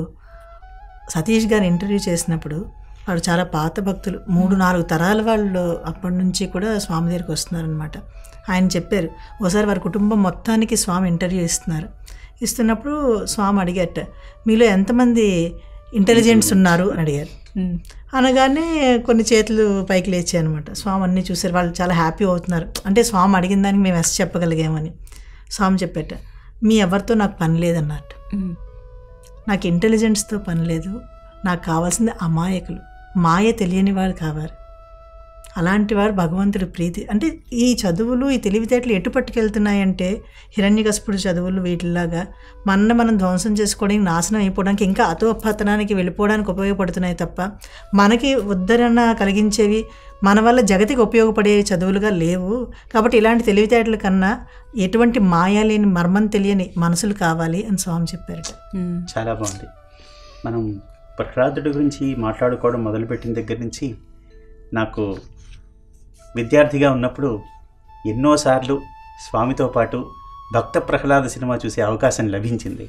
సతీష్ గారు ఇంటర్వ్యూ చేసినప్పుడు వాడు చాలా పాత భక్తులు మూడు నాలుగు తరాల వాళ్ళు అప్పటి నుంచి కూడా స్వామి దగ్గరికి వస్తున్నారనమాట ఆయన చెప్పారు ఒకసారి వారి కుటుంబం మొత్తానికి స్వామి ఇంటర్వ్యూ ఇస్తున్నారు ఇస్తున్నప్పుడు స్వామి అడిగారట మీలో ఎంతమంది ఇంటెలిజెంట్స్ ఉన్నారు అని అడిగారు ఉమ్. అనగానే కొన్ని చేతులు పైకి లేచాయి అనమాట స్వామి అన్నీ చూసారు వాళ్ళు చాలా హ్యాపీ అవుతున్నారు అంటే స్వామి అడిగిన దానికి మేము ఎస్ చెప్పగలిగామని స్వామి చెప్పేట మీ ఎవరితో నాకు పని లేదన్నట్టు ఉమ్. నాకు ఇంటెలిజెన్స్తో పని లేదు నాకు కావాల్సింది అమాయకులు మాయ తెలియని వారు కావాలి అలాంటి వారు భగవంతుడి ప్రీతి అంటే ఈ చదువులు ఈ తెలివితేటలు ఎటు పట్టుకెళ్తున్నాయంటే హిరణ్యకశపుడు చదువులు వీటిలాగా మన మనం ధ్వంసం చేసుకోవడానికి నాశనం అయిపోవడానికి ఇంకా అతోపతనానికి వెళ్ళిపోవడానికి ఉపయోగపడుతున్నాయి తప్ప మనకి ఉద్ధరణ కలిగించేవి మన వల్ల జగతికి ఉపయోగపడే చదువులుగా లేవు కాబట్టి ఇలాంటి తెలివితేటల కన్నా ఎటువంటి మాయ లేని మర్మం తెలియని మనసులు కావాలి అని స్వామి చెప్పారట ఉమ్. చాలా బాగుంది మనం ప్రహ్లాదుడి గురించి మాట్లాడుకోవడం మొదలుపెట్టిన దగ్గర నుంచి నాకు విద్యార్థిగా ఉన్నప్పుడు ఎన్నోసార్లు స్వామితో పాటు భక్త ప్రహ్లాద సినిమా చూసే అవకాశం లభించింది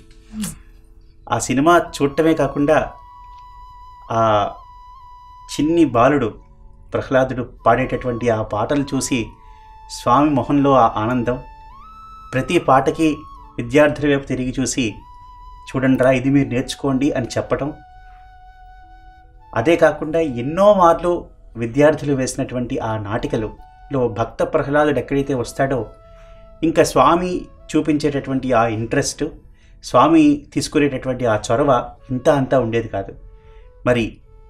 ఆ సినిమా చూడటమే కాకుండా ఆ చిన్ని బాలుడు ప్రహ్లాదుడు పాడేటటువంటి ఆ పాటలు చూసి స్వామి మొహంలో ఆ ఆనందం ప్రతి పాటకి విద్యార్థుల వైపు తిరిగి చూసి చూడండిరా ఇది మీరు నేర్చుకోండి అని చెప్పటం అదే కాకుండా ఎన్నో మార్లు విద్యార్థులు వేసినటువంటి ఆ నాటికలు లో భక్త ప్రహ్లాదుడు ఎక్కడైతే వస్తాడో ఇంకా స్వామి చూపించేటటువంటి ఆ ఇంట్రెస్ట్ స్వామి తీసుకునేటటువంటి ఆ చొరవ ఇంత అంతా ఉండేది కాదు మరి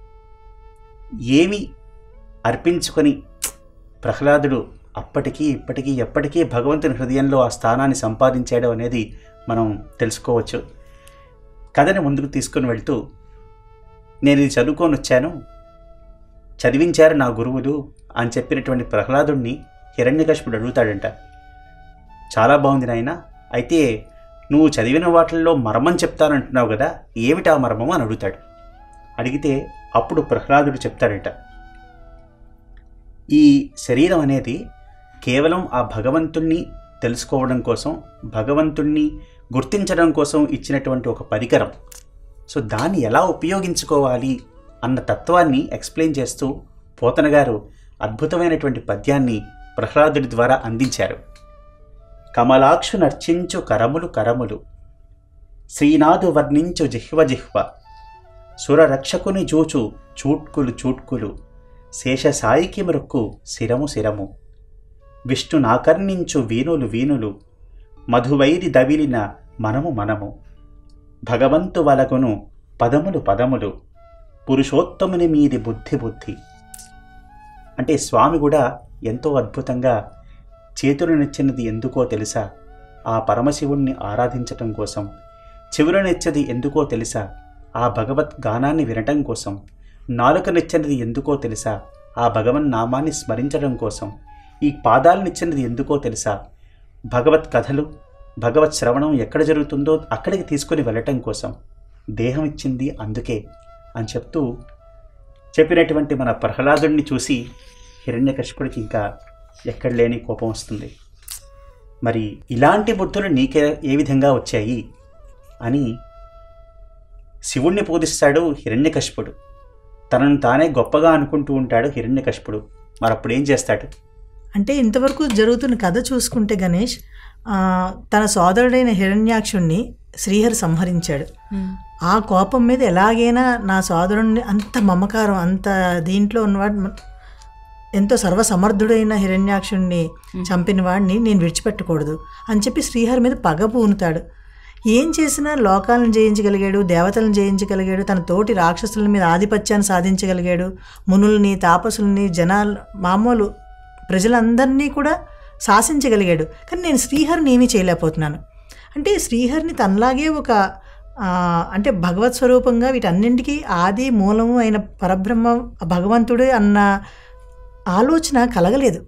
ఏమి అర్పించుకొని ప్రహ్లాదుడు అప్పటికీ ఇప్పటికీ ఎప్పటికీ భగవంతుని హృదయంలో ఆ స్థానాన్ని సంపాదించాడు అనేది మనం తెలుసుకోవచ్చు కథని ముందుకు తీసుకొని వెళ్తూ నేను ఇది చదువుకొని వచ్చాను చదివించారు నా గురువులు అని చెప్పినటువంటి ప్రహ్లాదుణ్ణి హిరణ్యకశిపుడు అడుగుతాడంట చాలా బాగుంది నాయన అయితే నువ్వు చదివిన వాటిల్లో మర్మం చెప్తానంటున్నావు కదా ఏమిటా మర్మం అని అడుగుతాడు అడిగితే అప్పుడు ప్రహ్లాదుడు చెప్తాడట ఈ శరీరం అనేది కేవలం ఆ భగవంతుణ్ణి తెలుసుకోవడం కోసం భగవంతుణ్ణి గుర్తించడం కోసం ఇచ్చినటువంటి ఒక పరికరం సో దాన్ని ఎలా ఉపయోగించుకోవాలి అన్న తత్వాన్ని ఎక్స్ప్లెయిన్ చేస్తూ పోతన గారు అద్భుతమైనటువంటి పద్యాన్ని ప్రహ్లాదుడి ద్వారా అందించారు కమలాక్షు నర్చించు కరములు కరములు శ్రీనాథు వర్ణించు జిహ్వ జిహ్వ సురరక్షకుని జూచు చూట్కులు చూట్కులు శేషసాయికి మృక్కు శిరము శిరము విష్ణు నాకర్ణించు వీణులు వీణులు మధువైరి దవిలిన మనము మనము భగవంతు వలకును పదములు పదములు పురుషోత్తముని మీది బుద్ధి బుద్ధి అంటే స్వామి కూడా ఎంతో అద్భుతంగా చేతులనిచ్చినది ఎందుకో తెలుసా ఆ పరమశివుణ్ణి ఆరాధించటం కోసం చెవులనిచ్చది ఎందుకో తెలుసా ఆ భగవత్ గానాన్ని వినటం కోసం నాలుకనిచ్చినది ఎందుకో తెలుసా ఆ భగవన్ నామాన్ని స్మరించడం కోసం ఈ పాదాలనిచ్చినది ఎందుకో తెలుసా భగవత్ కథలు భగవత్ శ్రవణం ఎక్కడ జరుగుతుందో అక్కడికి తీసుకొని వెళ్ళటం కోసం దేహం ఇచ్చింది అందుకే అని చెప్తూ చెప్పినటువంటి మన ప్రహ్లాదుడిని చూసి హిరణ్యకశిపుడికి ఇంకా ఎక్కడ లేని కోపం వస్తుంది మరి ఇలాంటి బుద్ధులు నీకే ఏ విధంగా వచ్చాయి అని శివుణ్ణి పూజిస్తాడు హిరణ్యకశిపుడు తనను తానే గొప్పగా అనుకుంటూ ఉంటాడు హిరణ్యకశిపుడు మరి అప్పుడు ఏం చేస్తాడు అంటే ఇంతవరకు జరుగుతున్న కథ చూసుకుంటే గణేష్ ఆ, తన సోదరుడైన హిరణ్యాక్షుణ్ణి శ్రీహరి సంహరించాడు ఆ కోపం మీద ఎలాగైనా నా సోదరుణ్ణి అంత మమకారం అంత దీంట్లో ఉన్నవాడు మ- ఎంతో సర్వసమర్థుడైన హిరణ్యాక్షుణ్ణి చంపిన వాడిని నేను విడిచిపెట్టకూడదు అని చెప్పి శ్రీహరి మీద పగ పూనుతాడు ఏం చేసినా లోకాలను జయించగలిగాడు దేవతలను జయించగలిగాడు తన తోటి రాక్షసుల మీద ఆధిపత్యాన్ని సాధించగలిగాడు మునుల్ని తాపసుల్ని జనాలు మామూలు ప్రజలందరినీ కూడా శాసించగలిగాడు కానీ నేను శ్రీహరిని ఏమీ చేయలేకపోతున్నాను అంటే శ్రీహరిని తనలాగే ఒక ఆ, అంటే భగవత్ స్వరూపంగా వీటన్నింటికీ ఆది మూలము అయిన పరబ్రహ్మ భగవంతుడే అన్న ఆలోచన కలగలేదు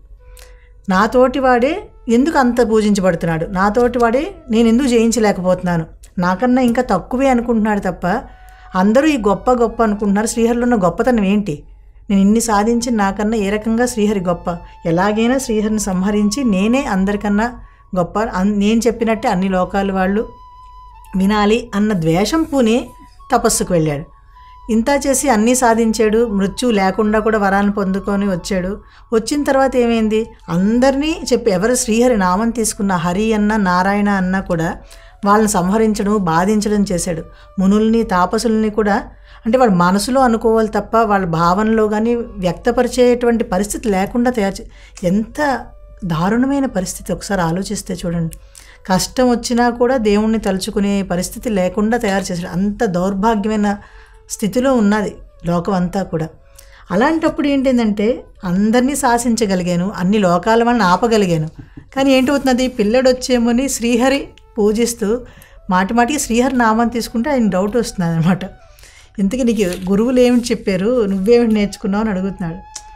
నాతోటి వాడే ఎందుకు అంత పూజించబడుతున్నాడు నాతోటి వాడే నేను ఎందుకు జయించలేకపోతున్నాను నాకన్నా ఇంకా తక్కువే అనుకుంటున్నాడు తప్ప అందరూ ఈ గొప్ప గొప్ప అనుకుంటున్నారు శ్రీహరిలో ఉన్న గొప్పతనం ఏంటి నేను ఇన్ని సాధించి నాకన్నా ఏ రకంగా శ్రీహరి గొప్ప ఎలాగైనా శ్రీహరిని సంహరించి నేనే అందరికన్నా గొప్ప అన్- నేను చెప్పినట్టే అన్ని లోకాల వాళ్ళు వినాలి అన్న ద్వేషం పూని తపస్సుకు వెళ్ళాడు ఇంత చేసి అన్నీ సాధించాడు మృత్యు లేకుండా కూడా వరాలను పొందుకొని వచ్చాడు వచ్చిన తర్వాత ఏమైంది అందరినీ చెప్పి ఎవరు శ్రీహరి నామం తీసుకున్న హరి అన్న నారాయణ అన్న కూడా వాళ్ళని సంహరించడం బాధించడం చేశాడు మునుల్ని తాపసుల్ని కూడా అంటే వాళ్ళ మనసులో అనుకోవాలి తప్ప వాళ్ళ భావనలో కానీ వ్యక్తపరిచేటువంటి పరిస్థితి లేకుండా తయారు చే- ఎంత దారుణమైన పరిస్థితి ఒకసారి ఆలోచిస్తే చూడండి కష్టం వచ్చినా కూడా దేవుణ్ణి తలుచుకునే పరిస్థితి లేకుండా తయారు చేశాడు అంత దౌర్భాగ్యమైన స్థితిలో ఉన్నది లోకం అంతా కూడా అలాంటప్పుడు ఏంటంటే అందరినీ శాసించగలిగాను అన్ని లోకాల వాళ్ళని ఆపగలిగాను కానీ ఏంటవుతున్నది పిల్లడు వచ్చేమని శ్రీహరి పూజిస్తూ మాటి మాటికి శ్రీహరి నామం తీసుకుంటే ఆయన డౌట్ వస్తుంది అనమాట ఇంతకీ నీకు గురువులు ఏమిటి చెప్పారు నువ్వేమిటి నేర్చుకున్నావు అని అడుగుతున్నాడు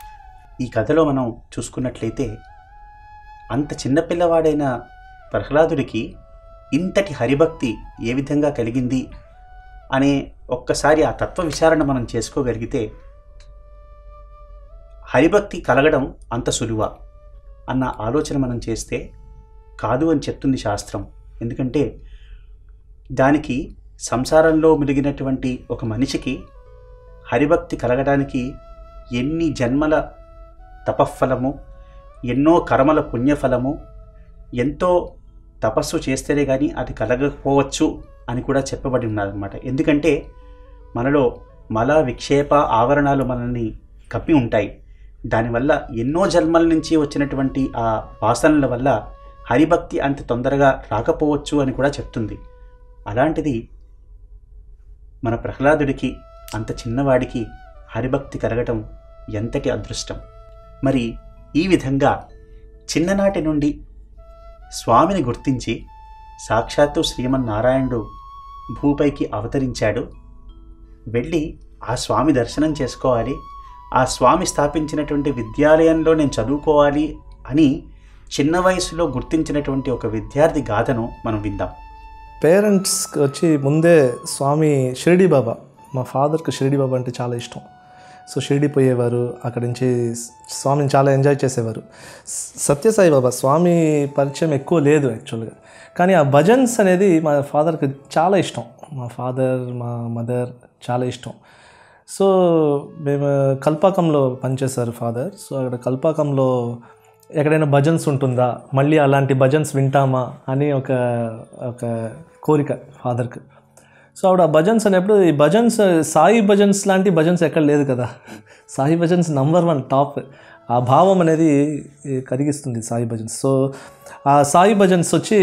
ఈ కథలో మనం చూసుకున్నట్లయితే అంత చిన్నపిల్లవాడైన ప్రహ్లాదుడికి ఇంతటి హరిభక్తి ఏ విధంగా కలిగింది అనే ఒక్కసారి ఆ తత్వ విచారణ మనం చేసుకోగలిగితే హరిభక్తి కలగడం అంత సులువా అన్న ఆలోచన మనం చేస్తే కాదు అని చెప్తుంది శాస్త్రం ఎందుకంటే దానికి సంసారంలో మిలిగినటువంటి ఒక మనిషికి హరిభక్తి కలగడానికి ఎన్ని జన్మల తపఫలము ఎన్నో కర్మల పుణ్యఫలము ఎంతో తపస్సు చేస్తేనే కానీ అది కలగకపోవచ్చు అని కూడా చెప్పబడి ఉన్నదన్నమాట ఎందుకంటే మనలో మల విక్షేప ఆవరణాలు మనల్ని కప్పి ఉంటాయి దానివల్ల ఎన్నో జన్మల నుంచి వచ్చినటువంటి ఆ వాసనల వల్ల హరిభక్తి అంత తొందరగా రాకపోవచ్చు అని కూడా చెప్తుంది అలాంటిది మన ప్రహ్లాదుడికి అంత చిన్నవాడికి హరిభక్తి కలగటం ఎంతటి అదృష్టం మరి ఈ విధంగా చిన్ననాటి నుండి స్వామిని గుర్తించి సాక్షాత్తు శ్రీమన్నారాయణుడు భూపైకి అవతరించాడు వెళ్ళి ఆ స్వామి దర్శనం చేసుకోవాలి ఆ స్వామి స్థాపించినటువంటి విద్యాలయంలో నేను చదువుకోవాలి అని చిన్న వయసులో గుర్తించినటువంటి ఒక విద్యార్థి గాథను మనం విందాం పేరెంట్స్కి వచ్చి ముందే స్వామి షిరిడి బాబా మా ఫాదర్కి షిరిడి బాబా అంటే చాలా ఇష్టం సో షిరిడి పోయేవారు అక్కడి నుంచి స్వామిని చాలా ఎంజాయ్ చేసేవారు స- సత్యసాయి బాబా స్వామి పరిచయం ఎక్కువ లేదు యాక్చువల్గా కానీ ఆ భజన్స్ అనేది మా ఫాదర్కి చాలా ఇష్టం మా ఫాదర్ మా మదర్ చాలా ఇష్టం సో మేము కల్పాకంలో పనిచేశారు ఫాదర్ సో అక్కడ కల్పాకంలో ఎక్కడైనా భజన్స్ ఉంటుందా మళ్ళీ అలాంటి భజన్స్ వింటామా అని ఒక ఒక కోరిక ఫాదర్కి సో ఆవిడ ఆ భజన్స్ అనేప్పుడు ఈ భజన్స్ సాయి భజన్స్ లాంటి భజన్స్ ఎక్కడ లేదు కదా Sai bhajans number one top ఆ భావం అనేది ఈ కరిగిస్తుంది సాయి భజన్స్ సో ఆ సాయి భజన్స్ వచ్చి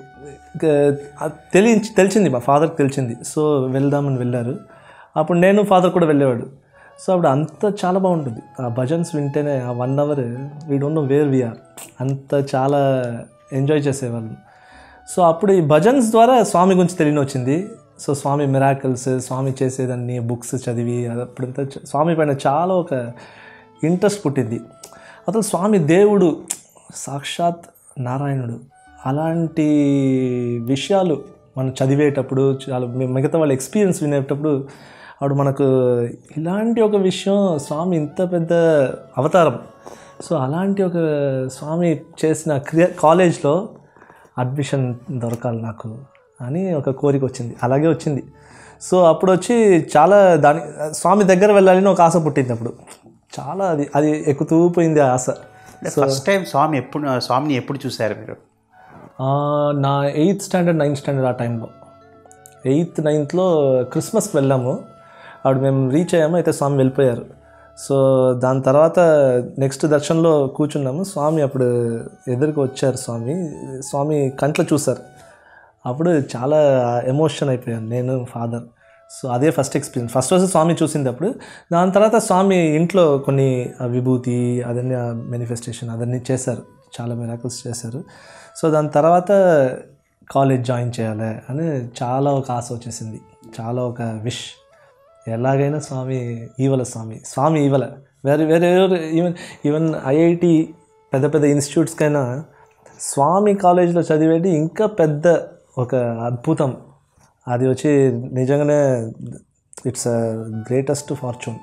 తెలియ తెలిసింది మా ఫాదర్కి తెలిసింది సో వెళ్దామని వెళ్ళారు అప్పుడు నేను ఫాదర్ కూడా వెళ్ళేవాడు సో అప్పుడు అంత చాలా బాగుంటుంది ఆ భజన్స్ వింటేనే ఆ one hour we don't know where we are అంత చాలా ఎంజాయ్ చేసేవాళ్ళం సో అప్పుడు ఈ భజన్స్ ద్వారా స్వామి గురించి తెలియని వచ్చింది సో స్వామి మిరాకిల్స్ స్వామి చేసేదాన్ని బుక్స్ చదివి అప్పుడంతా చ- స్వామి పైన చాలా ఒక ఇంట్రెస్ట్ పుట్టింది అసలు స్వామి దేవుడు సాక్షాత్ నారాయణుడు అలాంటి విషయాలు మనం చదివేటప్పుడు చాలా మి- మిగతా వాళ్ళ ఎక్స్పీరియన్స్ వినేటప్పుడు ఆవిడ మనకు ఇలాంటి ఒక విషయం స్వామి ఇంత పెద్ద అవతారం సో అలాంటి ఒక స్వామి చేసిన క్రియ కాలేజ్లో అడ్మిషన్ దొరకాలి నాకు అని ఒక కోరిక వచ్చింది అలాగే వచ్చింది సో అప్పుడు వచ్చి చాలా దాని స్వామి దగ్గర వెళ్ళాలని ఒక ఆశ పుట్టింది అప్పుడు చాలా అది అది ఎక్కుతూ పోయింది ఆ ఆశ ఫస్ట్ టైం స్వామి ఎప్పుడు స్వామిని ఎప్పుడు చూశారు మీరు ఆ, నా ఎయిత్ స్టాండర్డ్ నైన్త్ స్టాండర్డ్ ఆ టైంలో ఎయిత్ నైన్త్లో క్రిస్మస్కి వెళ్ళాము అప్పుడు మేము రీచ్ అయ్యాము అయితే స్వామి వెళ్ళిపోయారు సో దాని తర్వాత నెక్స్ట్ దర్శనంలో కూర్చున్నాము స్వామి అప్పుడు ఎదురుకు వచ్చారు స్వామి స్వామి కంట్లో చూశారు అప్పుడు చాలా ఎమోషన్ అయిపోయాను నేను ఫాదర్ సో అదే ఫస్ట్ ఎక్స్పీరియన్స్ ఫస్ట్ రోజు స్వామి చూసింది అప్పుడు దాని తర్వాత స్వామి ఇంట్లో కొన్ని ఆ విభూతి అదన్నీ మేనిఫెస్టేషన్ అదన్నీ చేశారు చాలా మిరాకిల్స్ చేశారు సో దాని తర్వాత కాలేజ్ జాయిన్ చేయాలి అని చాలా ఒక ఆశ వచ్చేసింది చాలా ఒక విష్ ఎలాగైనా స్వామి ఈవల స్వామి స్వామి ఈవల వేరే వేరే ఎవరు ఈవెన్ ఈవెన్ ఐఐటి పెద్ద పెద్ద ఇన్స్టిట్యూట్స్కైనా స్వామి కాలేజీలో చదివేది ఇంకా పెద్ద ఒక అద్భుతం అది వచ్చి నిజంగానే it's greatest fortune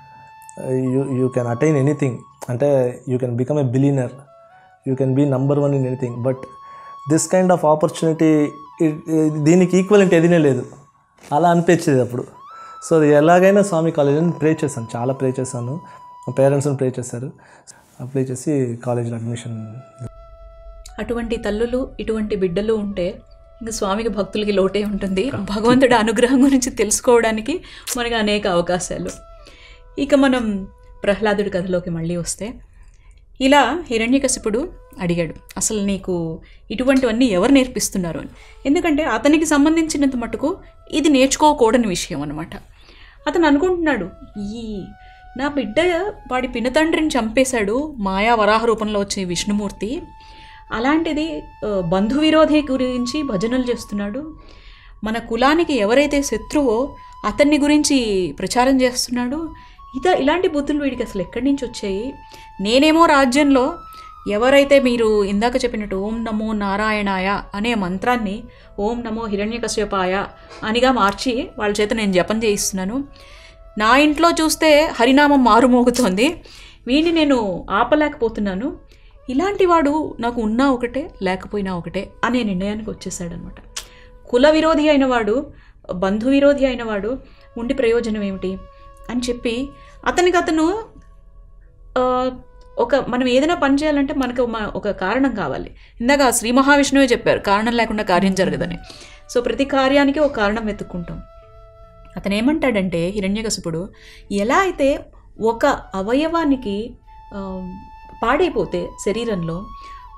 you you can attain anything అంటే you can become a billionaire you can be number one in anything but this kind of opportunity దీనికి ఈక్వలెంట్ ఎదినే లేదు అలా అనిపించేది అప్పుడు సో అది ఎలాగైనా స్వామి కాలేజీని ప్రే చేశాను చాలా ప్రే చేశాను మా పేరెంట్స్ని ప్రే చేశారు ప్రే చేసి కాలేజీలో అడ్మిషన్ అటువంటి తల్లులు ఇటువంటి బిడ్డలు ఉంటే ఇంకా స్వామికి భక్తులకి లోటే ఉంటుంది భగవంతుడి అనుగ్రహం గురించి తెలుసుకోవడానికి మనకి అనేక అవకాశాలు ఇక మనం ప్రహ్లాదుడి కథలోకి మళ్ళీ వస్తే ఇలా హిరణ్యకశిపుడు అడిగాడు అసలు నీకు ఇటువంటివన్నీ ఎవరు నేర్పిస్తున్నారు అని ఎందుకంటే అతనికి సంబంధించినంత మటుకు ఇది నేర్చుకోకూడని విషయం అనమాట అతను అనుకుంటున్నాడు ఈ నా బిడ్డ వాడి పినతండ్రిని చంపేశాడు మాయా వరాహ రూపంలో వచ్చే విష్ణుమూర్తి అలాంటిది ఆ, బంధు విరోధి గురించి భజనలు చేస్తున్నాడు మన కులానికి ఎవరైతే శత్రువో అతన్ని గురించి ప్రచారం చేస్తున్నాడు ఇత ఇలాంటి బుద్ధులు వీడికి అసలు ఎక్కడి నుంచి వచ్చాయి నేనేమో రాజ్యంలో ఎవరైతే మీరు ఇందాక చెప్పినట్టు ఓం నమో నారాయణాయ అనే మంత్రాన్ని ఓం నమో హిరణ్యకశ్యపాయ అనిగా మార్చి వాళ్ళ చేత నేను జపం చేయిస్తున్నాను నా ఇంట్లో చూస్తే హరినామం మారుమోగుతోంది వీడిని నేను ఆపలేకపోతున్నాను ఇలాంటి వాడు నాకు ఉన్నా ఒకటే లేకపోయినా ఒకటే అనే నిర్ణయానికి వచ్చేసాడనమాట కుల విరోధి అయిన వాడు బంధు విరోధి అయిన వాడు ఉండి ప్రయోజనం ఏమిటి అని చెప్పి అతనికి అతను ఆ, ఒక మనం ఏదైనా పని చేయాలంటే మనకు మ- ఒక కారణం కావాలి ఇందాక శ్రీ మహావిష్ణువే చెప్పారు కారణం లేకుండా కార్యం జరగదని సో ప్రతి కార్యానికి ఒక కారణం వెతుక్కుంటాం అతను ఏమంటాడంటే హిరణ్యకశిపుడు ఎలా అయితే ఒక అవయవానికి ఆ, పాడైపోతే శరీరంలో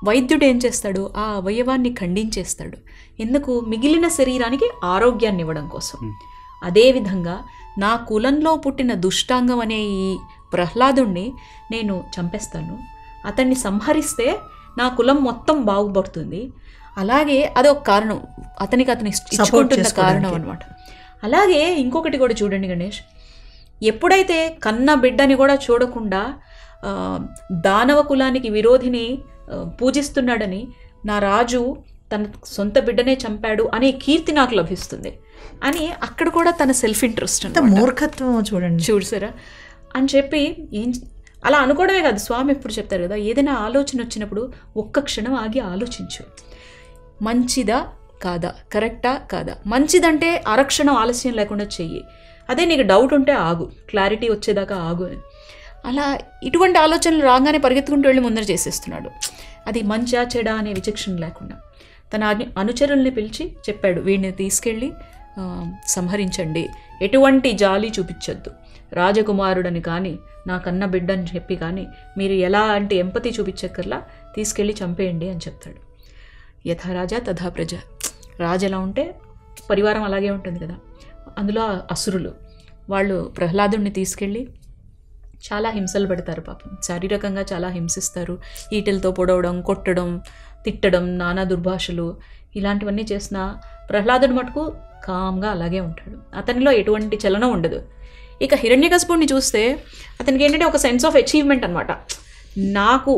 వైద్యుడు ఏం చేస్తాడు ఆ అవయవాన్ని ఖండించేస్తాడు ఎందుకు మిగిలిన శరీరానికి ఆరోగ్యాన్ని ఇవ్వడం కోసం అదేవిధంగా నా కులంలో పుట్టిన దుష్టాంగం అనే ఈ ప్రహ్లాదుణ్ణి నేను చంపేస్తాను అతన్ని సంహరిస్తే నా కులం మొత్తం బాగుపడుతుంది అలాగే అదొక కారణం అతనికి అతని ఇచ్చుకుంటున్న కారణం అనమాట అలాగే ఇంకొకటి కూడా చూడండి గణేష్ ఎప్పుడైతే కన్న బిడ్డని కూడా చూడకుండా ఆ, దానవ కులానికి విరోధిని ఆ, పూజిస్తున్నాడని నా రాజు తన సొంత బిడ్డనే చంపాడు అనే కీర్తి నాకు లభిస్తుంది అని అక్కడ కూడా తన సెల్ఫ్ ఇంట్రెస్ట్ ఎంత మూర్ఖత్వం చూడండి చూసారా అని చెప్పి ఏం అలా అనుకోవడమే కాదు స్వామి ఎప్పుడు చెప్తారు కదా ఏదైనా ఆలోచన వచ్చినప్పుడు ఒక్క క్షణం ఆగి ఆలోచించు మంచిదా కాదా కరెక్టా కాదా మంచిదంటే అరక్షణం ఆలస్యం లేకుండా చెయ్యి అదే నీకు డౌట్ ఉంటే ఆగు క్లారిటీ వచ్చేదాకా ఆగు అని అలా ఇటువంటి ఆలోచనలు రాగానే పరిగెత్తుకుంటూ వెళ్ళి ముందర చేసేస్తున్నాడు అది మంచా చెడా అనే విచక్షణ లేకుండా తన అను- అనుచరుల్ని పిలిచి చెప్పాడు వీడిని తీసుకెళ్ళి ఆ, సంహరించండి ఎటువంటి జాలి చూపించొద్దు రాజకుమారుడని కానీ నా కన్న బిడ్డని చెప్పి కానీ మీరు ఎలాంటి ఎంపతి చూపించక్కర్లా తీసుకెళ్ళి చంపేయండి అని చెప్తాడు యథా రాజా తథా ప్రజ రాజు ఎలా ఉంటే పరివారం అలాగే ఉంటుంది కదా అందులో అసురులు వాళ్ళు ప్రహ్లాదుడిని తీసుకెళ్ళి చాలా హింసలు పెడతారు పాపం శారీరకంగా చాలా హింసిస్తారు ఈటెలతో పొడవడం కొట్టడం తిట్టడం నానా దుర్భాషలు ఇలాంటివన్నీ చేసిన ప్రహ్లాదుడు మటుకు కామ్గా అలాగే ఉంటాడు అతనిలో ఎటువంటి చలనం ఉండదు ఇక హిరణ్యకశపుడిని చూస్తే అతనికి ఏంటంటే ఒక సెన్స్ ఆఫ్ అచీవ్మెంట్ అనమాట నాకు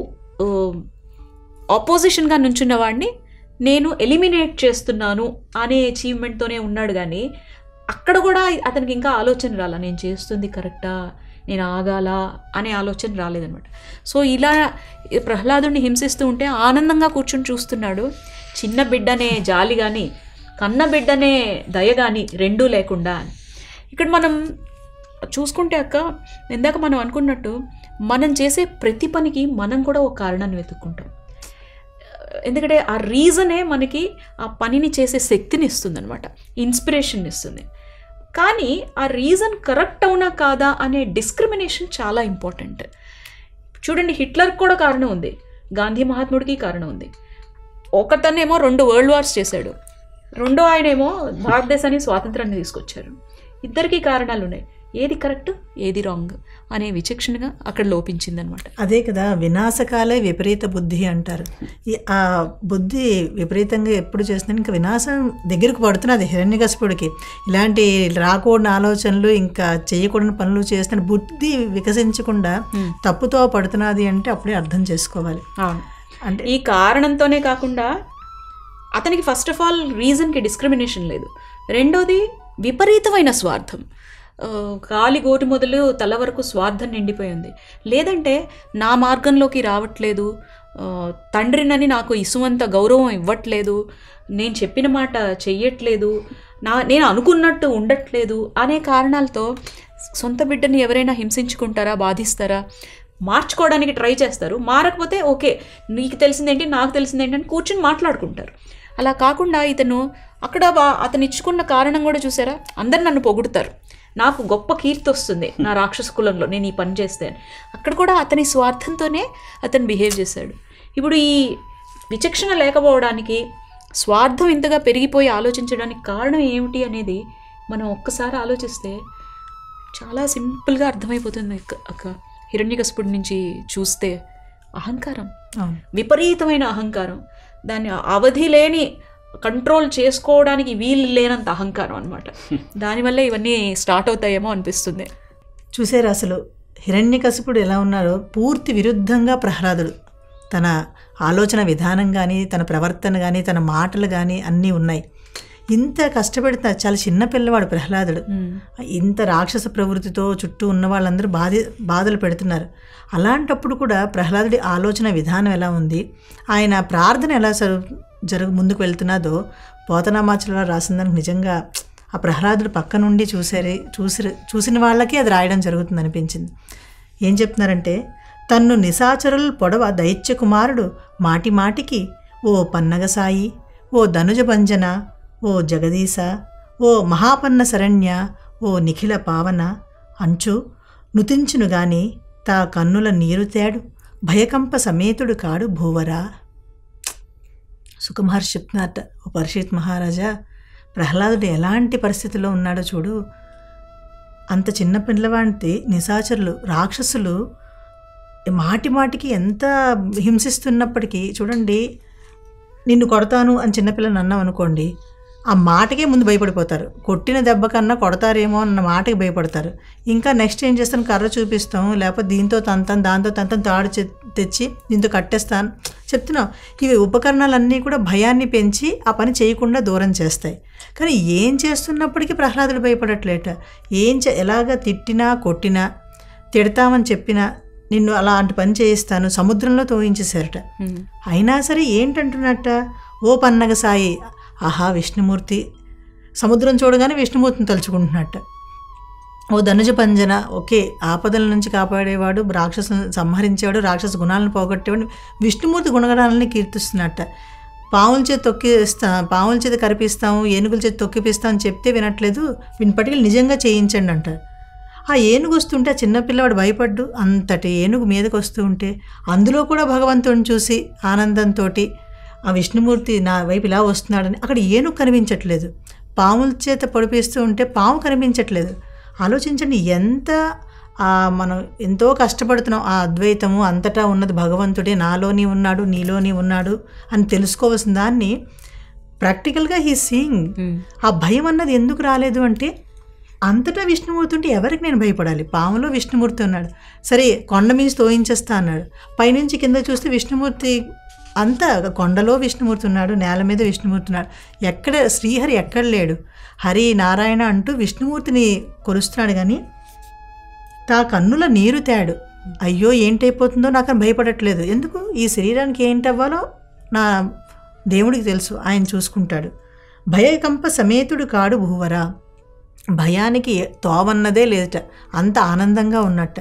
ఆపోజిషన్గా నుంచున్న వాడిని నేను ఎలిమినేట్ చేస్తున్నాను అనే అచీవ్మెంట్తోనే ఉన్నాడు కానీ అక్కడ కూడా అతనికి ఇంకా ఆలోచన రాలా నేను చేస్తుంది కరెక్టా నేను ఆగాలా అనే ఆలోచన రాలేదనమాట సో ఇలా ఈ ప్రహ్లాదుడిని హింసిస్తూ ఉంటే ఆనందంగా కూర్చొని చూస్తున్నాడు చిన్న బిడ్డనే జాలి కానీ కన్న బిడ్డనే దయ కానీ రెండూ లేకుండా అని ఇక్కడ మనం చూసుకుంటే అక్క ఇందాక మనం అనుకున్నట్టు మనం చేసే ప్రతి పనికి మనం కూడా ఒక కారణాన్ని వెతుక్కుంటాం ఎందుకంటే ఆ రీజనే మనకి ఆ పనిని చేసే శక్తిని ఇస్తుంది అనమాట ఇన్స్పిరేషన్ ఇస్తుంది కానీ ఆ రీజన్ కరెక్ట్ అవునా కాదా అనే డిస్క్రిమినేషన్ చాలా ఇంపార్టెంట్ చూడండి హిట్లర్కి కూడా కారణం ఉంది గాంధీ మహాత్ముడికి కారణం ఉంది ఒకతనేమో రెండు వరల్డ్ వార్స్ చేశాడు రెండో ఆయనేమో భారతదేశానికి స్వాతంత్రాన్ని తీసుకొచ్చారు ఇద్దరికీ కారణాలు ఉన్నాయి ఏది కరెక్ట్ ఏది రాంగ్ అనే విచక్షణగా అక్కడ లోపించిందనమాట అదే కదా వినాశకాలే విపరీత బుద్ధి అంటారు ఈ ఆ బుద్ధి విపరీతంగా ఎప్పుడు చేస్తుంది ఇంకా వినాశం దగ్గరకు పడుతున్నది హిరణ్యకశపుడికి ఇలాంటి రాకూడని ఆలోచనలు ఇంకా చేయకూడని పనులు చేస్తున్న బుద్ధి వికసించకుండా తప్పుతో పడుతున్నది అంటే అప్పుడే అర్థం చేసుకోవాలి అవును అంటే ఈ కారణంతోనే కాకుండా అతనికి ఫస్ట్ ఆఫ్ ఆల్ రీజన్కి డిస్క్రిమినేషన్ లేదు రెండోది విపరీతమైన స్వార్థం ఆ, కాలి గోటు మొదలు తల వరకు స్వార్థం నిండిపోయింది లేదంటే నా మార్గంలోకి రావట్లేదు ఆ, తండ్రినని నాకు ఇసుమంత గౌరవం ఇవ్వట్లేదు నేను చెప్పిన మాట చెయ్యట్లేదు నా నేను అనుకున్నట్టు ఉండట్లేదు అనే కారణాలతో సొంత బిడ్డని ఎవరైనా హింసించుకుంటారా బాధిస్తారా మార్చుకోవడానికి ట్రై చేస్తారు మారకపోతే ఓకే నీకు తెలిసిందేంటి నాకు తెలిసిందేంటి అని కూర్చుని మాట్లాడుకుంటారు అలా కాకుండా ఇతను అక్కడ బా- అతను ఇచ్చుకున్న కారణం కూడా చూసారా అందరు నన్ను పొగుడుతారు నాకు గొప్ప కీర్తి వస్తుంది నా రాక్షస కులంలో నేను ఈ పని చేస్తే అని. అక్కడ కూడా అతని స్వార్థంతోనే అతను బిహేవ్ చేశాడు ఇప్పుడు ఈ విచక్షణ లేకపోవడానికి స్వార్థం ఇంతగా పెరిగిపోయి ఆలోచించడానికి కారణం ఏమిటి అనేది మనం ఒక్కసారి ఆలోచిస్తే చాలా సింపుల్గా అర్థమైపోతుంది అక్క అక్క హిరణ్యకశపుడి నుంచి చూస్తే అహంకారం అవును విపరీతమైన అహంకారం దాన్ని అవధి లేని కంట్రోల్ చేసుకోవడానికి వీలు లేనంత అహంకారం అనమాట దానివల్ల ఇవన్నీ స్టార్ట్ అవుతాయేమో అనిపిస్తుంది చూసారు అసలు హిరణ్యకశిపుడు ఎలా ఉన్నారో పూర్తి విరుద్ధంగా ప్రహ్లాదుడు తన ఆలోచన విధానం కానీ తన ప్రవర్తన కానీ తన మాటలు కానీ అన్నీ ఉన్నాయి ఇంత కష్టపెడుతున్న చాలా చిన్న పిల్లవాడు ప్రహ్లాదుడు ఇంత రాక్షస ప్రవృత్తితో చుట్టూ ఉన్న వాళ్ళందరూ బాధ బాధలు పెడుతున్నారు అలాంటప్పుడు కూడా ప్రహ్లాదుడి ఆలోచన విధానం ఎలా ఉంది ఆయన ప్రార్థన ఎలా జరు జరుగు ముందుకు వెళ్తున్నదో పోతనామాచలో రాసిన దానికి నిజంగా ఆ ప్రహ్లాదుడు పక్క నుండి చూసారి చూసి చూసిన వాళ్ళకి అది రాయడం జరుగుతుంది అనిపించింది ఏం చెప్తున్నారంటే తన్ను నిశాచరులు పొడవ దైత్య కుమారుడు మాటి మాటికి ఓ పన్నగసాయి ఓ ధనుజ భంజన ఓ జగదీశ ఓ మహాపన్న శరణ్య ఓ నిఖిల పావన అంచు నుతించును గాని తా కన్నుల నీరు తేడు భయకంప సమేతుడు కాడు భూవరా సుఖమహర్షి చెప్తున్నారట ఓ పరీక్షిత్ మహారాజా ప్రహ్లాదుడు ఎలాంటి పరిస్థితిలో ఉన్నాడో చూడు అంత చిన్న పిల్లవాడిని నిశాచరులు రాక్షసులు మాటి మాటికి ఎంత హింసిస్తున్నప్పటికీ చూడండి నిన్ను కొడతాను అని చిన్నపిల్లని అన్నాం అనుకోండి ఆ మాటకే ముందు భయపడిపోతారు కొట్టిన దెబ్బ కన్నా కొడతారేమో అన్న మాటకి భయపడతారు ఇంకా నెక్స్ట్ ఏం చేస్తాను కర్ర చూపిస్తాం లేకపోతే దీంతో తంతాను దాంతో తంతాను తాడు చె- తెచ్చి దీంతో కట్టేస్తాను చెప్తున్నాం ఇవి ఉపకరణాలన్నీ కూడా భయాన్ని పెంచి ఆ పని చేయకుండా దూరం చేస్తాయి కానీ ఏం చేస్తున్నప్పటికీ ప్రహ్లాదుడు భయపడట్లేట ఏం చే ఎలాగ తిట్టినా కొట్టినా తిడతామని చెప్పినా నిన్ను అలాంటి పని చేయిస్తాను సముద్రంలో తోయించేశారట అయినా సరే ఏంటంటున్నట్ట ఓ పన్నగ సాయి ఆహా విష్ణుమూర్తి సముద్రం చూడగానే విష్ణుమూర్తిని తలుచుకుంటున్నట్ట ఓ ధనుజ పంజన ఓకే ఆపదల నుంచి కాపాడేవాడు రాక్షసుని సంహరించేవాడు రాక్షస గుణాలను పోగొట్టేవాడు విష్ణుమూర్తి గుణగణాలని కీర్తిస్తున్నట్ట పావుల చేతి తొక్కిస్తా పావుల చేతి కరిపిస్తాము ఏనుగుల చేతి తొక్కిపిస్తాం అని చెప్తే వినట్లేదు వీని పట్టుకెళ్ళి నిజంగా చేయించండి అంటారు ఆ ఏనుగు వస్తుంటే ఆ చిన్నపిల్లవాడు భయపడ్డు అంతటి ఏనుగు మీదకి వస్తూ ఉంటే అందులో కూడా భగవంతుడిని చూసి ఆనందంతో ఆ విష్ణుమూర్తి నా వైపు ఇలా వస్తున్నాడని అక్కడ ఏనుగు కనిపించట్లేదు పాముల చేత పొడిపిస్తూ ఉంటే పాము కనిపించట్లేదు ఆలోచించండి ఎంత ఆ, మనం ఎంతో కష్టపడుతున్నాం ఆ అద్వైతము అంతటా ఉన్నది భగవంతుడే నాలోని ఉన్నాడు నీలోని ఉన్నాడు అని తెలుసుకోవాల్సిన దాన్ని ప్రాక్టికల్గా హీ సీయింగ్ ఆ భయం అన్నది ఎందుకు రాలేదు అంటే అంతటా విష్ణుమూర్తి ఉంటే ఎవరికి నేను భయపడాలి పాములో విష్ణుమూర్తి ఉన్నాడు సరే కొండ మీద తోయించేస్తా అన్నాడు పైనుంచి కింద చూస్తే విష్ణుమూర్తి అంతా కొండలో విష్ణుమూర్తి ఉన్నాడు నేల మీద విష్ణుమూర్తి ఉన్నాడు ఎక్కడ శ్రీహరి ఎక్కడ లేడు హరి నారాయణ అంటూ విష్ణుమూర్తిని కొలుస్తున్నాడు కానీ తా కన్నుల నీరు తేడు అయ్యో ఏంటైపోతుందో నాకు అని భయపడట్లేదు ఎందుకు ఈ శరీరానికి ఏంటవ్వాలో నా దేవుడికి తెలుసు ఆయన చూసుకుంటాడు భయకంప సమేతుడు కాడు భూవరా భయానికి తోవన్నదే లేదట అంత ఆనందంగా ఉన్నట్ట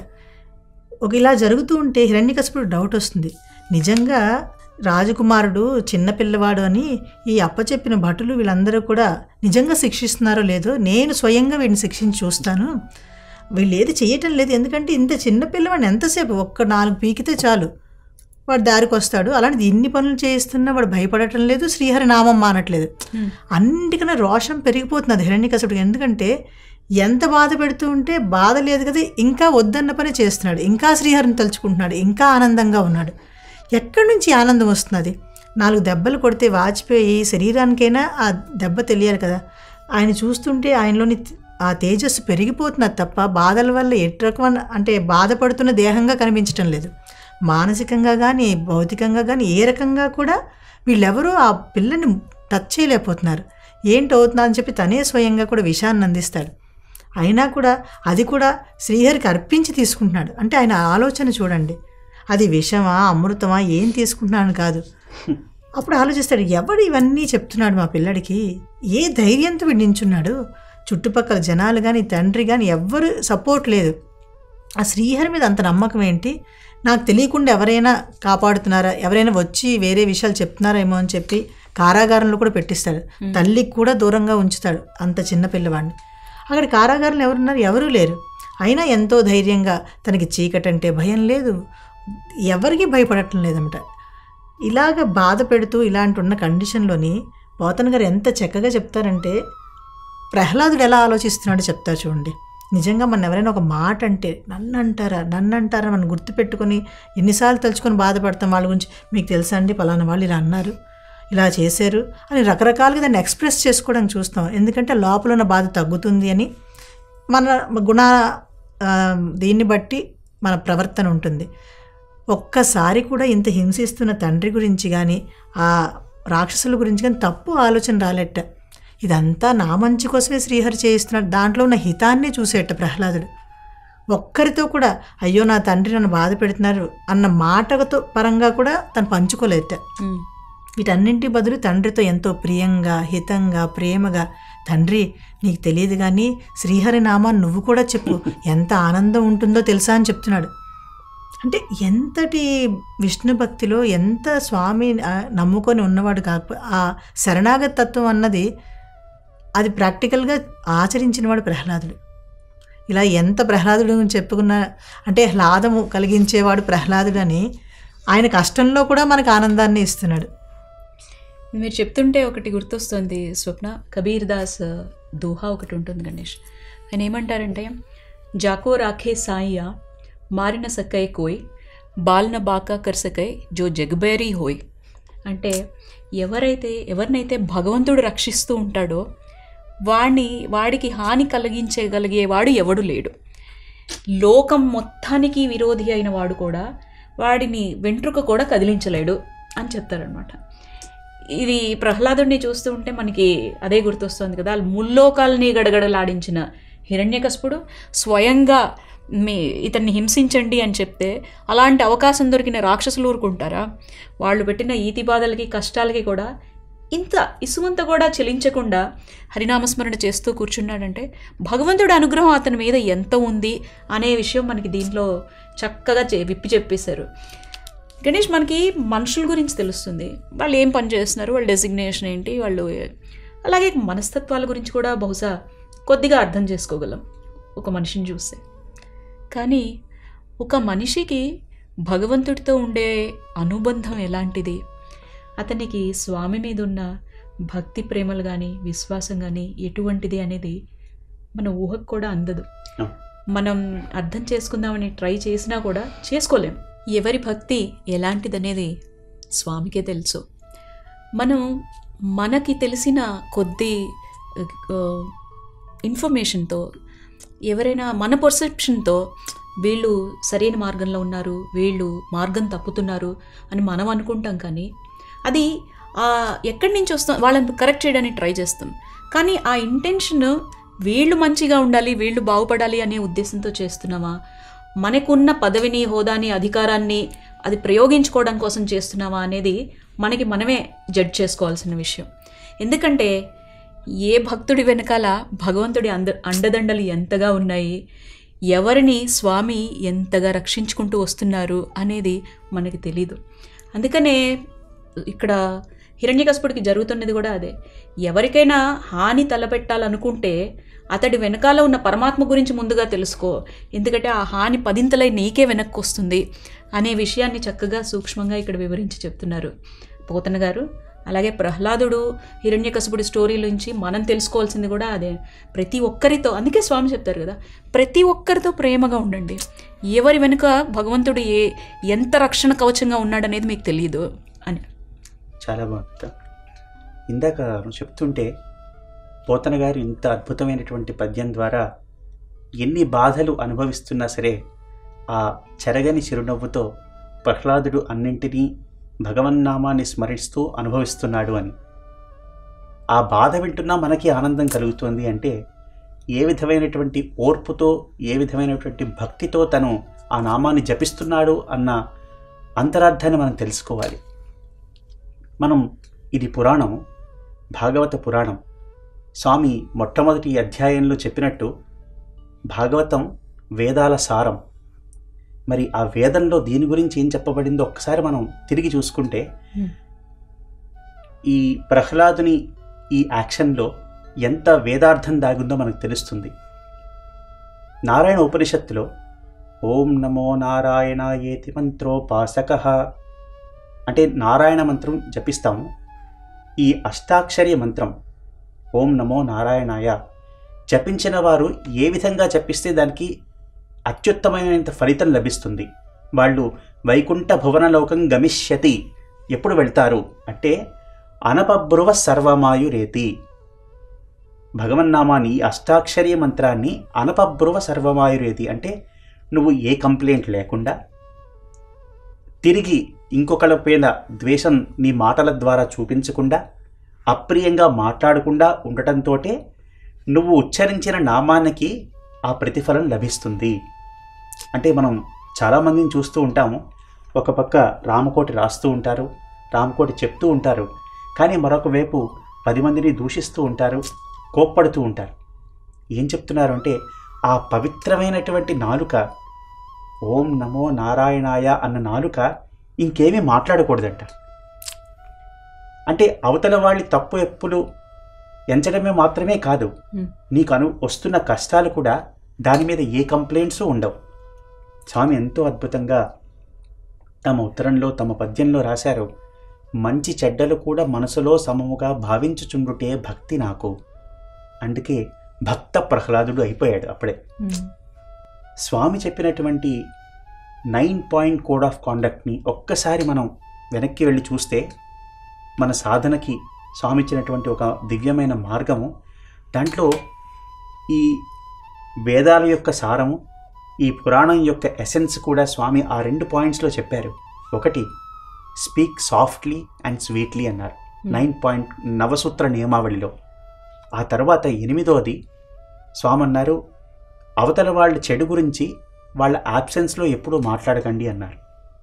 ఒక ఇలా జరుగుతూ ఉంటే హిరణ్యకశిపుడు డౌట్ వస్తుంది నిజంగా రాజకుమారుడు చిన్నపిల్లవాడు అని ఈ అప్పచెప్పిన భటులు వీళ్ళందరూ కూడా నిజంగా శిక్షిస్తున్నారో లేదో నేను స్వయంగా వీడిని శిక్షించి చూస్తాను వీళ్ళు ఏది చేయటం లేదు ఎందుకంటే ఇంత చిన్న పిల్లవాడిని ఎంతసేపు ఒక్క నాలుగు పీకితే చాలు వాడు దారికి వస్తాడు అలాంటిది ఇన్ని పనులు చేయిస్తున్నా వాడు భయపడటం లేదు శ్రీహరి నామం మానట్లేదు అన్నిటికన్నా రోషం పెరిగిపోతున్నది హిరణ్యకశుడికి ఎందుకంటే ఎంత బాధ పెడుతూ ఉంటే బాధ లేదు కదా ఇంకా వద్దన్న పని చేస్తున్నాడు ఇంకా శ్రీహరిని తలుచుకుంటున్నాడు ఇంకా ఆనందంగా ఉన్నాడు ఎక్కడి నుంచి ఆనందం వస్తున్నది నాలుగు దెబ్బలు కొడితే వాచిపోయి శరీరానికైనా ఆ దెబ్బ తెలియాలి కదా ఆయన చూస్తుంటే ఆయనలోని ఆ తేజస్సు పెరిగిపోతున్నది తప్ప బాధల వల్ల ఎటు రకమైన అంటే బాధపడుతున్న దేహంగా కనిపించటం లేదు మానసికంగా కానీ భౌతికంగా కానీ ఏ రకంగా కూడా వీళ్ళెవరూ ఆ పిల్లని టచ్ చేయలేకపోతున్నారు ఏంటవుతుందా అని చెప్పి తనే స్వయంగా కూడా విషాన్ని అందిస్తాడు అయినా కూడా అది కూడా శ్రీహరికి అర్పించి తీసుకుంటున్నాడు అంటే ఆయన ఆలోచన చూడండి అది విషమా అమృతమా ఏం తీసుకుంటున్నాను కాదు అప్పుడు ఆలోచిస్తాడు ఎవడు ఇవన్నీ చెప్తున్నాడు మా పిల్లడికి ఏ ధైర్యంతో వీడు నించున్నాడు చుట్టుపక్కల జనాలు కానీ తండ్రి కానీ ఎవ్వరు సపోర్ట్ లేదు ఆ శ్రీహరి మీద అంత నమ్మకం ఏంటి నాకు తెలియకుండా ఎవరైనా కాపాడుతున్నారా ఎవరైనా వచ్చి వేరే విషయాలు చెప్తున్నారేమో అని చెప్పి కారాగారంలో కూడా పెట్టిస్తాడు తల్లికి కూడా దూరంగా ఉంచుతాడు అంత చిన్న పిల్లవాడిని అక్కడ కారాగారంలో ఎవరున్నారు ఎవరూ లేరు అయినా ఎంతో ధైర్యంగా తనకి చీకటి అంటే భయం లేదు ఎవరికి భయపడటం లేదన్నమాట ఇలాగ బాధ పెడుతూ ఇలాంటి ఉన్న కండిషన్లోని పోతన్ గారు ఎంత చక్కగా చెప్తారంటే ప్రహ్లాదుడు ఎలా ఆలోచిస్తున్నాడో చెప్తారు చూడండి నిజంగా మన ఎవరైనా ఒక మాట అంటే నన్ను అంటారా నన్ను అంటారా మనం గుర్తుపెట్టుకొని ఎన్నిసార్లు తలుచుకొని బాధపడతాం వాళ్ళ గురించి మీకు తెలుసా అండి పలానా వాళ్ళు ఇలా అన్నారు ఇలా చేశారు అని రకరకాలుగా దాన్ని ఎక్స్ప్రెస్ చేసుకోవడానికి చూస్తాం ఎందుకంటే లోపల ఉన్న బాధ తగ్గుతుంది అని మన గుణ ఆ, దీన్ని బట్టి మన ప్రవర్తన ఉంటుంది ఒక్కసారి కూడా ఇంత హింసిస్తున్న తండ్రి గురించి కానీ ఆ రాక్షసుల గురించి కానీ తప్పు ఆలోచన రాలేట ఇదంతా నా మంచి కోసమే శ్రీహరి చేయిస్తున్నాడు దాంట్లో ఉన్న హితాన్ని చూసేట ప్రహ్లాదుడు ఒక్కరితో కూడా అయ్యో నా తండ్రి నన్ను బాధ పెడుతున్నారు అన్న మాటతో పరంగా కూడా తను పంచుకోలేట వీటన్నింటి బదులు తండ్రితో ఎంతో ప్రియంగా హితంగా ప్రేమగా తండ్రి నీకు తెలియదు కానీ శ్రీహరి నామాన్ని నువ్వు కూడా చెప్పు ఎంత ఆనందం ఉంటుందో తెలుసా అని చెప్తున్నాడు అంటే ఎంతటి విష్ణు భక్తిలో ఎంత స్వామి ఆ, నమ్ముకొని ఉన్నవాడు కాకపో ఆ శరణాగత తత్వం అన్నది అది ప్రాక్టికల్గా ఆచరించినవాడు ప్రహ్లాదుడు ఇలా ఎంత ప్రహ్లాదుడు గురించి చెప్పుకున్నా అంటే హ్లాదము కలిగించేవాడు ప్రహ్లాదుడు అని ఆయన కష్టంలో కూడా మనకు ఆనందాన్ని ఇస్తున్నాడు మీరు చెప్తుంటే ఒకటి గుర్తొస్తుంది స్వప్న కబీర్ దాస్ దోహా ఒకటి ఉంటుంది గణేష్ ఆయన ఏమంటారంటే జాకో రాఖే సాయియా మారిన సకై కోయ్ బాల్న బాకా కర్ సకై జో జగబేరీ హోయ్ అంటే ఎవరైతే ఎవరినైతే భగవంతుడు రక్షిస్తూ ఉంటాడో వాడిని వాడికి హాని కలిగించగలిగేవాడు ఎవడు లేడు లోకం మొత్తానికి విరోధి అయిన వాడు కూడా వాడిని వెంట్రుక కూడా కదిలించలేడు అని చెప్తారనమాట ఇది ప్రహ్లాదుడిని చూస్తూ ఉంటే మనకి అదే గుర్తొస్తుంది కదా ముల్లోకాలని గడగడలాడించిన హిరణ్యకశపుడు స్వయంగా మీ ఇతన్ని హింసించండి అని చెప్తే అలాంటి అవకాశం దొరికిన రాక్షసులు ఊరుకుంటారా వాళ్ళు పెట్టిన ఈతి బాధలకి కష్టాలకి కూడా ఇంత ఇసుమంత కూడా చెలించకుండా హరినామస్మరణ చేస్తూ కూర్చున్నాడంటే భగవంతుడి అనుగ్రహం అతని మీద ఎంత ఉంది అనే విషయం మనకి దీంట్లో చక్కగా చే విప్పి చెప్పేశారు గణేష్ మనకి మనుషుల గురించి తెలుస్తుంది వాళ్ళు ఏం పని చేస్తున్నారు వాళ్ళ డెసిగ్నేషన్ ఏంటి వాళ్ళు అలాగే మనస్తత్వాల గురించి కూడా బహుశా కొద్దిగా అర్థం చేసుకోగలం ఒక మనిషిని చూస్తే కానీ ఒక మనిషికి భగవంతుడితో ఉండే అనుబంధం ఎలాంటిది అతనికి స్వామి మీద ఉన్న భక్తి ప్రేమలు కానీ విశ్వాసం కానీ ఎటువంటిది అనేది మన ఊహకు కూడా అందదు ఆ. మనం అర్థం చేసుకుందామని ట్రై చేసినా కూడా చేసుకోలేం ఎవరి భక్తి ఎలాంటిదనేది స్వామికే తెలుసు మనం మనకి తెలిసిన కొద్ది ఆ, ఇన్ఫర్మేషన్తో ఎవరైనా మన పర్సెప్షన్తో వీళ్ళు సరైన మార్గంలో ఉన్నారు వీళ్ళు మార్గం తప్పుతున్నారు అని మనం అనుకుంటాం కానీ అది ఆ ఎక్కడి నుంచి వస్తాం వాళ్ళని కరెక్ట్ చేయడానికి ట్రై చేస్తాం కానీ ఆ ఇంటెన్షన్ వీళ్ళు మంచిగా ఉండాలి వీళ్ళు బాగుపడాలి అనే ఉద్దేశంతో చేస్తున్నామా మనకున్న పదవిని హోదాని అధికారాన్ని అది ప్రయోగించుకోవడం కోసం చేస్తున్నామా అనేది మనకి మనమే జడ్జ్ చేసుకోవాల్సిన విషయం ఎందుకంటే ఏ భక్తుడి వెనకాల భగవంతుడి అంద అండదండలు ఎంతగా ఉన్నాయి ఎవరిని స్వామి ఎంతగా రక్షించుకుంటూ వస్తున్నారు అనేది మనకి తెలీదు అందుకనే ఇక్కడ హిరణ్యకశపుడికి జరుగుతున్నది కూడా అదే ఎవరికైనా హాని తలపెట్టాలనుకుంటే అతడి వెనకాల ఉన్న పరమాత్మ గురించి ముందుగా తెలుసుకో ఎందుకంటే ఆ హాని పదింతలై నీకే వెనక్కి వస్తుంది అనే విషయాన్ని చక్కగా సూక్ష్మంగా ఇక్కడ వివరించి చెప్తున్నారు పోతన గారు అలాగే ప్రహ్లాదుడు హిరణ్యకశపుడి స్టోరీ నుంచి మనం తెలుసుకోవాల్సింది కూడా అదే ప్రతి ఒక్కరితో అందుకే స్వామి చెప్తారు కదా ప్రతి ఒక్కరితో ప్రేమగా ఉండండి ఎవరి వెనుక భగవంతుడు ఏ ఎంత రక్షణ కవచంగా ఉన్నాడనేది మీకు తెలియదు అని చాలా బాగుంది ఇందాక నువ్వు చెప్తుంటే పోతన గారు ఇంత అద్భుతమైనటువంటి పద్యం ద్వారా ఎన్ని బాధలు అనుభవిస్తున్నా సరే ఆ చెరగని చిరునవ్వుతో ప్రహ్లాదుడు అన్నింటినీ భగవన్నామాన్ని స్మరిస్తూ అనుభవిస్తున్నాడు అని ఆ బాధ వింటున్నా మనకి ఆనందం కలుగుతుంది అంటే ఏ విధమైనటువంటి ఓర్పుతో ఏ విధమైనటువంటి భక్తితో తను ఆ నామాన్ని జపిస్తున్నాడు అన్న అంతరార్థాన్ని మనం తెలుసుకోవాలి మనం ఇది పురాణం భాగవత పురాణం స్వామి మొట్టమొదటి అధ్యాయంలో చెప్పినట్టు భాగవతం వేదాల సారం మరి ఆ వేదంలో దీని గురించి ఏం చెప్పబడిందో ఒక్కసారి మనం తిరిగి చూసుకుంటే Hmm. ఈ ప్రహ్లాదుని ఈ యాక్షన్లో ఎంత వేదార్థం దాగుందో మనకు తెలుస్తుంది నారాయణ ఉపనిషత్తులో ఓం నమో నారాయణాయేతి మంత్రోపాసక అంటే నారాయణ మంత్రం జపిస్తాము ఈ అష్టాక్షరి మంత్రం ఓం నమో నారాయణాయ జపించిన వారు ఏ విధంగా జపిస్తే దానికి అత్యుత్తమమైనంత ఫలితం లభిస్తుంది వాళ్ళు వైకుంఠ భువనలోకం గమిష్యతి ఎప్పుడు వెళ్తారు అంటే అనపబ్రువ సర్వమాయురేతి భగవన్నామాన్ని ఈ అష్టాక్షరీ మంత్రాన్ని అనపబ్రువ సర్వమాయురేతి అంటే నువ్వు ఏ కంప్లైంట్ లేకుండా తిరిగి ఇంకొకళ్ళ పైన ద్వేషం నీ మాటల ద్వారా చూపించకుండా అప్రియంగా మాట్లాడకుండా ఉండటంతో నువ్వు ఉచ్చరించిన నామానికి ఆ ప్రతిఫలం లభిస్తుంది అంటే మనం చాలామందిని చూస్తూ ఉంటాము ఒక పక్క రామకోటి రాస్తూ ఉంటారు రామకోటి చెప్తూ ఉంటారు కానీ మరొక వైపు పది మందిని దూషిస్తూ ఉంటారు కోప్పడుతూ ఉంటారు ఏం చెప్తున్నారు అంటే ఆ పవిత్రమైనటువంటి నాలుక ఓం నమో నారాయణాయ అన్న నాలుక ఇంకేమీ మాట్లాడకూడదంట అంటే అవతల వాళ్ళ తప్పు ఎప్పులు ఎంచడమే మాత్రమే కాదు Hmm. నీకు అను వస్తున్న కష్టాలు కూడా దాని మీద ఏ కంప్లైంట్స్ ఉండవు స్వామి ఎంతో అద్భుతంగా తమ ఉత్తరంలో తమ పద్యంలో రాశారు మంచి చెడ్డలు కూడా మనసులో సమముగా భావించుచుండుటే భక్తి నాకు అందుకే భక్త ప్రహ్లాదుడు అయిపోయాడు అప్పుడే ఉమ్, స్వామి చెప్పినటువంటి నైన్ పాయింట్ కోడ్ ఆఫ్ కాండక్ట్ని ఒక్కసారి మనం వెనక్కి వెళ్ళి చూస్తే మన సాధనకి స్వామి ఇచ్చినటువంటి ఒక దివ్యమైన మార్గము దాంట్లో ఈ వేదాల యొక్క సారము ఈ పురాణం యొక్క ఎసెన్స్ కూడా స్వామి ఆ రెండు పాయింట్స్లో చెప్పారు ఒకటి స్పీక్ సాఫ్ట్లీ అండ్ స్వీట్లీ అన్నారు నైన్ పాయింట్ నవసూత్ర నియమావళిలో ఆ తర్వాత ఎనిమిదోది స్వామి అన్నారు అవతల వాళ్ళ చెడు గురించి వాళ్ళ యాబ్సెన్స్లో ఎప్పుడూ మాట్లాడకండి అన్నారు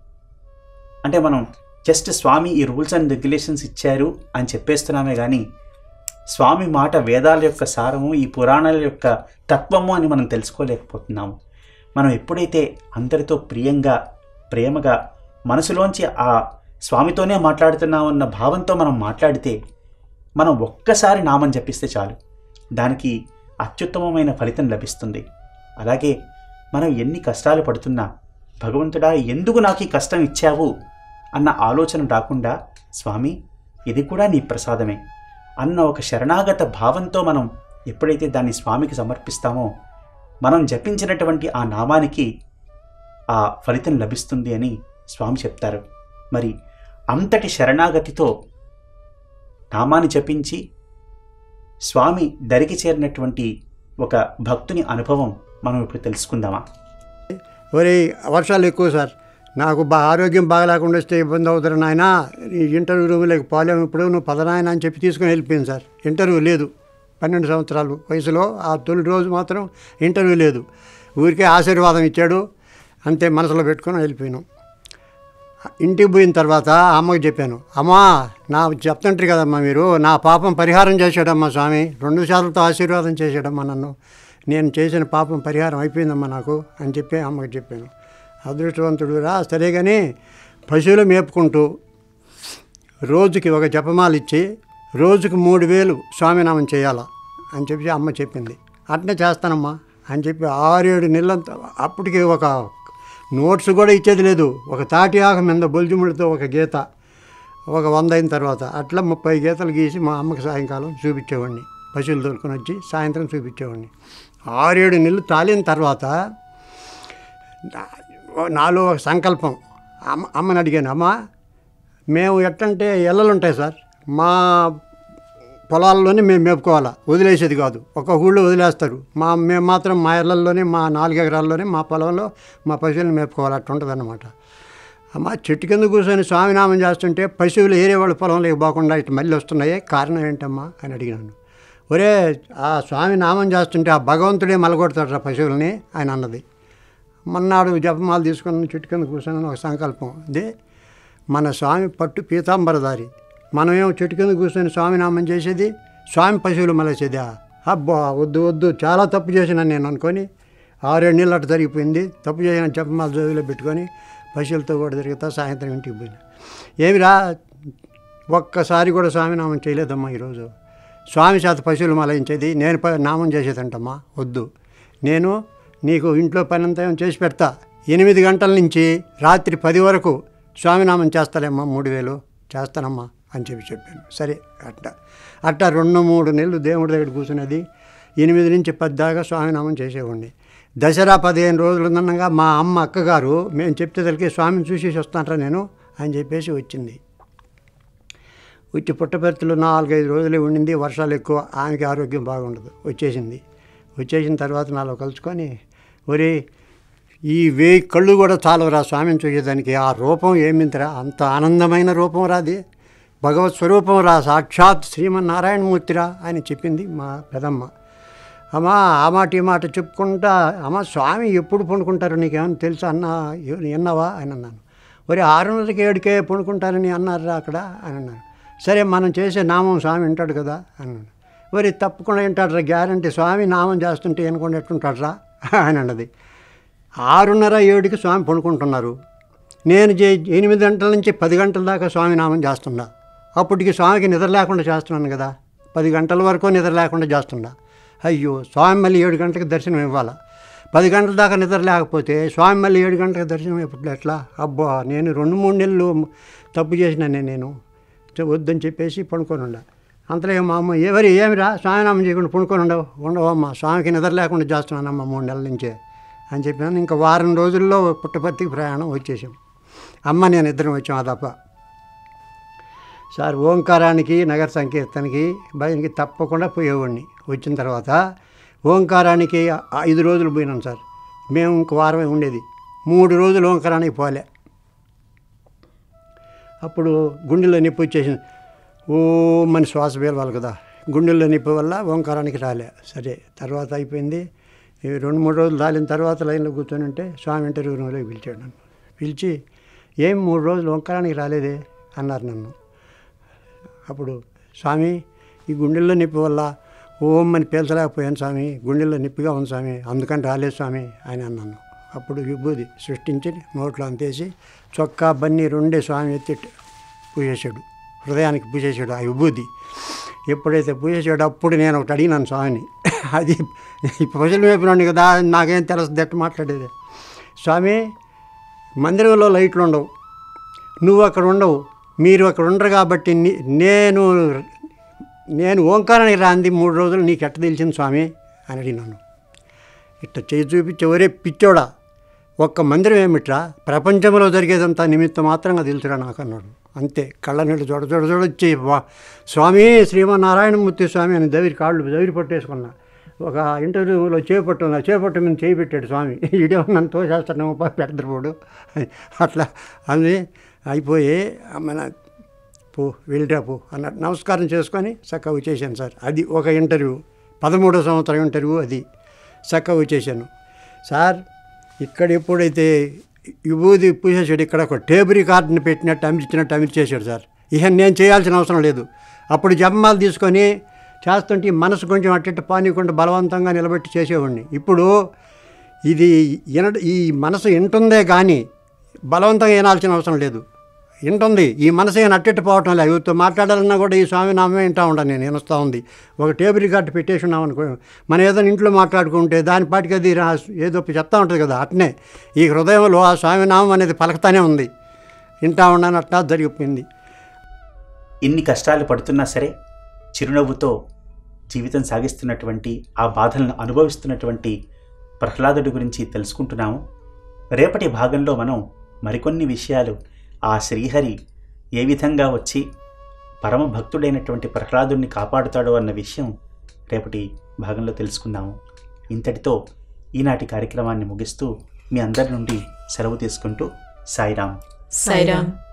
అంటే మనం జస్ట్ స్వామి ఈ రూల్స్ అండ్ రెగ్యులేషన్స్ ఇచ్చారు అని చెప్పేస్తున్నామే కానీ స్వామి మాట వేదాల యొక్క సారము ఈ పురాణాల యొక్క తత్వము అని మనం తెలుసుకోలేకపోతున్నాము మనం ఎప్పుడైతే అందరితో ప్రియంగా ప్రేమగా మనసులోంచి ఆ స్వామితోనే మాట్లాడుతున్నామన్న భావంతో మనం మాట్లాడితే మనం ఒక్కసారి నామం జపిస్తే చాలు దానికి అత్యుత్తమమైన ఫలితం లభిస్తుంది అలాగే మనం ఎన్ని కష్టాలు పడుతున్నా భగవంతుడా ఎందుకు నాకు ఈ కష్టం ఇచ్చావు అన్న ఆలోచన రాకుండా స్వామి ఇది కూడా నీ ప్రసాదమే అన్న ఒక శరణాగత భావంతో మనం ఎప్పుడైతే దాన్ని స్వామికి సమర్పిస్తామో మనం జపించినటువంటి ఆ నామానికి ఆ ఫలితం లభిస్తుంది అని స్వామి చెప్తారు మరి అంతటి శరణాగతితో నామాన్ని జపించి స్వామి దరికి చేరినటువంటి ఒక భక్తుని అనుభవం మనం ఇప్పుడు తెలుసుకుందామా ఒరే వర్షాలు ఎక్కువ సార్ నాకు బా ఆరోగ్యం బాగలేకుండా వస్తే ఇబ్బంది అవుతారు నాయన ఈ ఇంటర్వ్యూ రూమ్లోకి పోలేము ఇప్పుడు నువ్వు పదనాయన అని చెప్పి తీసుకుని వెళ్ళిపోయింది సార్ ఇంటర్వ్యూ లేదు పన్నెండు సంవత్సరాలు వయసులో ఆ తొలి రోజు మాత్రం ఇంటర్వ్యూ లేదు ఊరికే ఆశీర్వాదం ఇచ్చాడు అంతే మనసులో పెట్టుకొని వెళ్ళిపోయినాం ఇంటికి పోయిన తర్వాత ఆ అమ్మకి చెప్పాను అమ్మా నా చెప్తుంటారు కదమ్మా మీరు నా పాపం పరిహారం చేశాడమ్మా స్వామి రెండు సార్లతో ఆశీర్వాదం చేశాడమ్మా నన్ను నేను చేసిన పాపం పరిహారం అయిపోయిందమ్మా నాకు అని చెప్పి అమ్మకి చెప్పాను అదృష్టవంతుడు రా సరే కానీ పశువులు మేపుకుంటూ రోజుకి ఒక జపమాల ఇచ్చి రోజుకి మూడు వేలు స్వామినామం చేయాలా అని చెప్పి అమ్మ చెప్పింది అట్నే చేస్తానమ్మా అని చెప్పి ఆరేడు నెలలంతా అప్పటికి ఒక నోట్స్ కూడా ఇచ్చేది లేదు ఒక తాటి ఆకు మీద బొల్జుముడితో ఒక గీత ఒక వంద అయిన తర్వాత అట్లా ముప్పై గీతలు గీసి మా అమ్మకి సాయంకాలం చూపించేవాడిని పశువులు దొరుకుని వచ్చి సాయంత్రం చూపించేవాడిని ఆరేడు నెలలు తాలిన తర్వాత నా- నాలో ఒక సంకల్పం అమ్మ అమ్మని అడిగాను అమ్మ మేము ఎట్టంటే ఎల్లలు ఉంటాయి సార్ మా పొలాల్లోనే మేము మేపుకోవాలా వదిలేసేది కాదు ఒక ఊళ్ళో వదిలేస్తారు మా మేము మాత్రం మా ఇళ్ళల్లోనే మా నాలుగు ఎకరాల్లోనే మా పొలంలో మా పశువులను మేపుకోవాలి అట్లా ఉంటుంది అన్నమాట అమ్మ చెట్టు కింద కూర్చొని స్వామినామం చేస్తుంటే పశువులు ఏరే వాళ్ళ పొలంలోకి పోకుండా ఇటు మళ్ళీ వస్తున్నాయి కారణం ఏంటమ్మా అని అడిగినాను ఒరే ఆ స్వామి నామం చేస్తుంటే ఆ భగవంతుడే మలగొడతాడు ఆ పశువుల్ని ఆయన అన్నది మన్నాడు జపమాలు తీసుకుని చెట్టు కింద కూర్చొని ఒక సంకల్పం అదే మన స్వామి పట్టు పీతాంబరదారి మనమేమో చెట్టు కింద కూర్చొని స్వామి నామం చేసేది స్వామి పశువులు మలసేదా అబ్బా వద్దు వద్దు చాలా తప్పు చేసిన నేను అనుకొని ఆరేడు నీళ్ళు అట్ట జరిగిపోయింది తప్పు చేసిన జపమాల జోబిలో పెట్టుకొని పశువులతో కూడా తిరుగుతా సాయంత్రం ఇంటికి పోయినా ఏమిరా ఒక్కసారి కూడా స్వామి నామం చేయలేదమ్మా ఈరోజు స్వామి చేత పశువులు మలయించేది నేను ప- నామం చేసేదంటమ్మా వద్దు నేను నీకు ఇంట్లో పని అంతా ఏమో చేసి పెడతా ఎనిమిది గంటల నుంచి రాత్రి పది వరకు స్వామినామం చేస్తాలేమ్మా మూడు వేలు చేస్తానమ్మా అని చెప్పి చెప్పాను సరే అట్ట అట్ట రెండు మూడు నెలలు దేవుడి దగ్గర కూర్చునేది ఎనిమిది నుంచి పది దాకా స్వామినామం చేసేవాడిని దసరా పదిహేను రోజులు ఉండగా మా అమ్మ అక్కగారు మేము చెప్తే తలకి స్వామిని చూసేసి వస్తానరా నేను అని చెప్పేసి వచ్చింది వచ్చి పుట్టపర్తిలో నాలుగైదు రోజులే ఉండింది వర్షాలు ఎక్కువ ఆమెకి ఆరోగ్యం బాగుండదు వచ్చేసింది వచ్చేసిన తర్వాత నాలో కలుసుకొని ఒరే ఈ వేయి కళ్ళు కూడా చాలవురా స్వామిని చూసేదానికి ఆ రూపం ఏమిందిరా అంత ఆనందమైన రూపం రాది భగవత్ స్వరూపం రా సాక్షాత్ శ్రీమన్నారాయణమూర్తిరా అని చెప్పింది మా పెదమ్మ అమ్మ ఆ మాట ఈ మాట చెప్పుకుంటా అమ్మ స్వామి ఎప్పుడు పండుకుంటారు నీకేమైనా తెలుసా అన్న విన్నావా అని అన్నాను ఒరే ఆరున్నరకి ఏడుకే పండుకుంటారని అన్నారా అక్కడ అని అన్నాను సరే మనం చేసే నామం స్వామి వింటాడు కదా అన్నాడు మరి తప్పకుండా వింటాడురా గ్యారంటీ స్వామి నామం చేస్తుంటే వినకుండా ఎట్టుంటాడురా అని అన్నది ఆరున్నర ఏడుకి స్వామి పడుకుంటున్నారు నేను చే ఎనిమిది గంటల నుంచి పది గంటల దాకా స్వామి నామం చేస్తున్నా అప్పటికి స్వామికి నిద్ర లేకుండా చేస్తున్నాను కదా పది గంటల వరకు నిద్ర లేకుండా చేస్తున్నా అయ్యో స్వామి మళ్ళీ ఏడు గంటలకు దర్శనం ఇవ్వాలా పది గంటల దాకా నిద్ర లేకపోతే స్వామి మళ్ళీ ఏడు గంటలకు దర్శనం ఎప్పుడు ఎట్లా అబ్బా నేను రెండు మూడు నెలలు తప్పు చేసినానే నేను చె- వద్దని చెప్పేసి పడుకొని ఉండ అంతలో మా అమ్మ ఎవరు ఏమిరా స్వామినామం చేయకుండా పడుకొని ఉండవు ఉండవమ్మా స్వామికి నిద్ర లేకుండా చేస్తున్నానమ్మా మూడు నెలల నుంచే అని చెప్పాను ఇంకా వారం రోజుల్లో పుట్టపర్తికి ప్రయాణం వచ్చేసాం అమ్మ నేను ఇద్దరం వచ్చాం ఆ తప్ప సార్ ఓంకారానికి నగర సంకీర్తనకి భయానికి తప్పకుండా పోయేవాడిని వచ్చిన తర్వాత ఓంకారానికి ఐదు రోజులు పోయినాం సార్ మేము ఇంక వారమే ఉండేది మూడు రోజులు ఓంకారానికి పోలే అప్పుడు గుండెల్లో నొప్పి వచ్చేసింది ఓ మన శ్వాస పీలవాలి కదా గుండెల్లో నొప్పి వల్ల ఓంకారానికి రాలే సరే తర్వాత అయిపోయింది ఈ రెండు మూడు రోజులు రాలిన తర్వాత లైన్లో కూర్చొని ఉంటే స్వామి ఇంటర్వ్యూ రూమ్లోకి పిలిచాడు నన్ను పిలిచి ఏం మూడు రోజులు ఓంకారానికి రాలేదే అన్నారు నన్ను అప్పుడు స్వామి ఈ గుండెల్లో నొప్పి వల్ల ఓం అని పేల్చలేకపోయాను స్వామి గుండెల్లో నొప్పిగా ఉంది స్వామి అందుకని రాలేదు స్వామి అని అన్నాను అప్పుడు విభూది సృష్టించి నోట్లో అంతేసి చొక్కా బన్నీ రెండే స్వామి ఎత్తి పూజేశాడు హృదయానికి పూజేశాడు ఆ విభూది ఎప్పుడైతే పూజేశాడో అప్పుడు నేను ఒకటి అడిగినాను స్వామిని అది ఈ ప్రజలు వైపునండి కదా నాకేం తెలుసు దట్టు మాట్లాడేది స్వామి మందిరంలో లైట్లు ఉండవు నువ్వు అక్కడ ఉండవు మీరు అక్కడ ఉండరు కాబట్టి ని- నేను నేను ఓంకారానికి రాంది మూడు రోజులు నీకు ఎట్ట తెలిసింది స్వామి అని అడిగినాను ఇట్ట చేయి చూపించి ఒరే పిచ్చోడా ఒక్క మందిరం ఏమిట్రా ప్రపంచంలో జరిగేదంతా నిమిత్తం మాత్రంగా తెలుసురా నాకు అన్నాడు అంతే కళ్ళ నీళ్ళు చూడ చూడ చూడొచ్చి వా స్వామి శ్రీమన్నారాయణమూర్తి స్వామి అని దవిరి కాళ్ళు దవిరి పట్టేసుకున్నా ఒక ఇంటర్వ్యూలో చేపట్టు నా చేపట్టు మీద చేయి పెట్టాడు స్వామి ఇడే నన్ను తోసేస్తాను పెద్దపోడు అట్లా అని అయిపోయి మన పో వెళ్ళిరా పో అన్నట్టు నమస్కారం చేసుకొని చక్కగా వచ్చేసాను సార్ అది ఒక ఇంటర్వ్యూ పదమూడో సంవత్సరం ఇంటర్వ్యూ అది చక్కగా వచ్చేసాను సార్ ఇక్కడ ఎప్పుడైతే విభూది పూసేసాడు ఇక్కడ ఒక టేబుల్ రికార్డుని పెట్టినట్టు అమిర్చినట్టు అమిర్చేసాడు సార్ ఇక నేను చేయాల్సిన అవసరం లేదు అప్పుడు జమ్మాలు తీసుకొని చేస్తుంటే ఈ మనసు కొంచెం అట్టిట్టు పానీయకుండా బలవంతంగా నిలబెట్టి చేసేవాడిని ఇప్పుడు ఇది విన ఈ మనసు వింటుందే కానీ బలవంతంగా వినాల్సిన అవసరం లేదు వింటుంది ఈ మనసు ఏం అట్టెట్టు పోవటం లేదు ఎవరితో మాట్లాడాలన్నా కూడా ఈ స్వామి నామే వింటా ఉంటాను నేను వినొస్తూ ఉంది ఒక టేబుల్ రికార్డు పెట్టేసి ఉన్నాం అనుకో మనం ఏదైనా ఇంట్లో మాట్లాడుకుంటే దాని పాటికి అది రా ఏదో చెప్తా ఉంటుంది కదా అట్నే ఈ హృదయంలో ఆ స్వామి నామం అనేది పలకతానే ఉంది వింటా ఉన్నాను అట్లా జరిగిపోయింది ఇన్ని కష్టాలు పడుతున్నా సరే చిరునవ్వుతో జీవితం సాగిస్తున్నటువంటి ఆ బాధలను అనుభవిస్తున్నటువంటి ప్రహ్లాదుడి గురించి తెలుసుకుంటున్నాము రేపటి భాగంలో మనం మరికొన్ని విషయాలు ఆ శ్రీహరి ఏ విధంగా వచ్చి పరమ భక్తుడైనటువంటి ప్రహ్లాదుడిని కాపాడుతాడో అన్న విషయం రేపటి భాగంలో తెలుసుకుందాము ఇంతటితో ఈనాటి కార్యక్రమాన్ని ముగిస్తూ మీ అందరి నుండి సెలవు తీసుకుంటూ సాయిరాం సాయిరామ్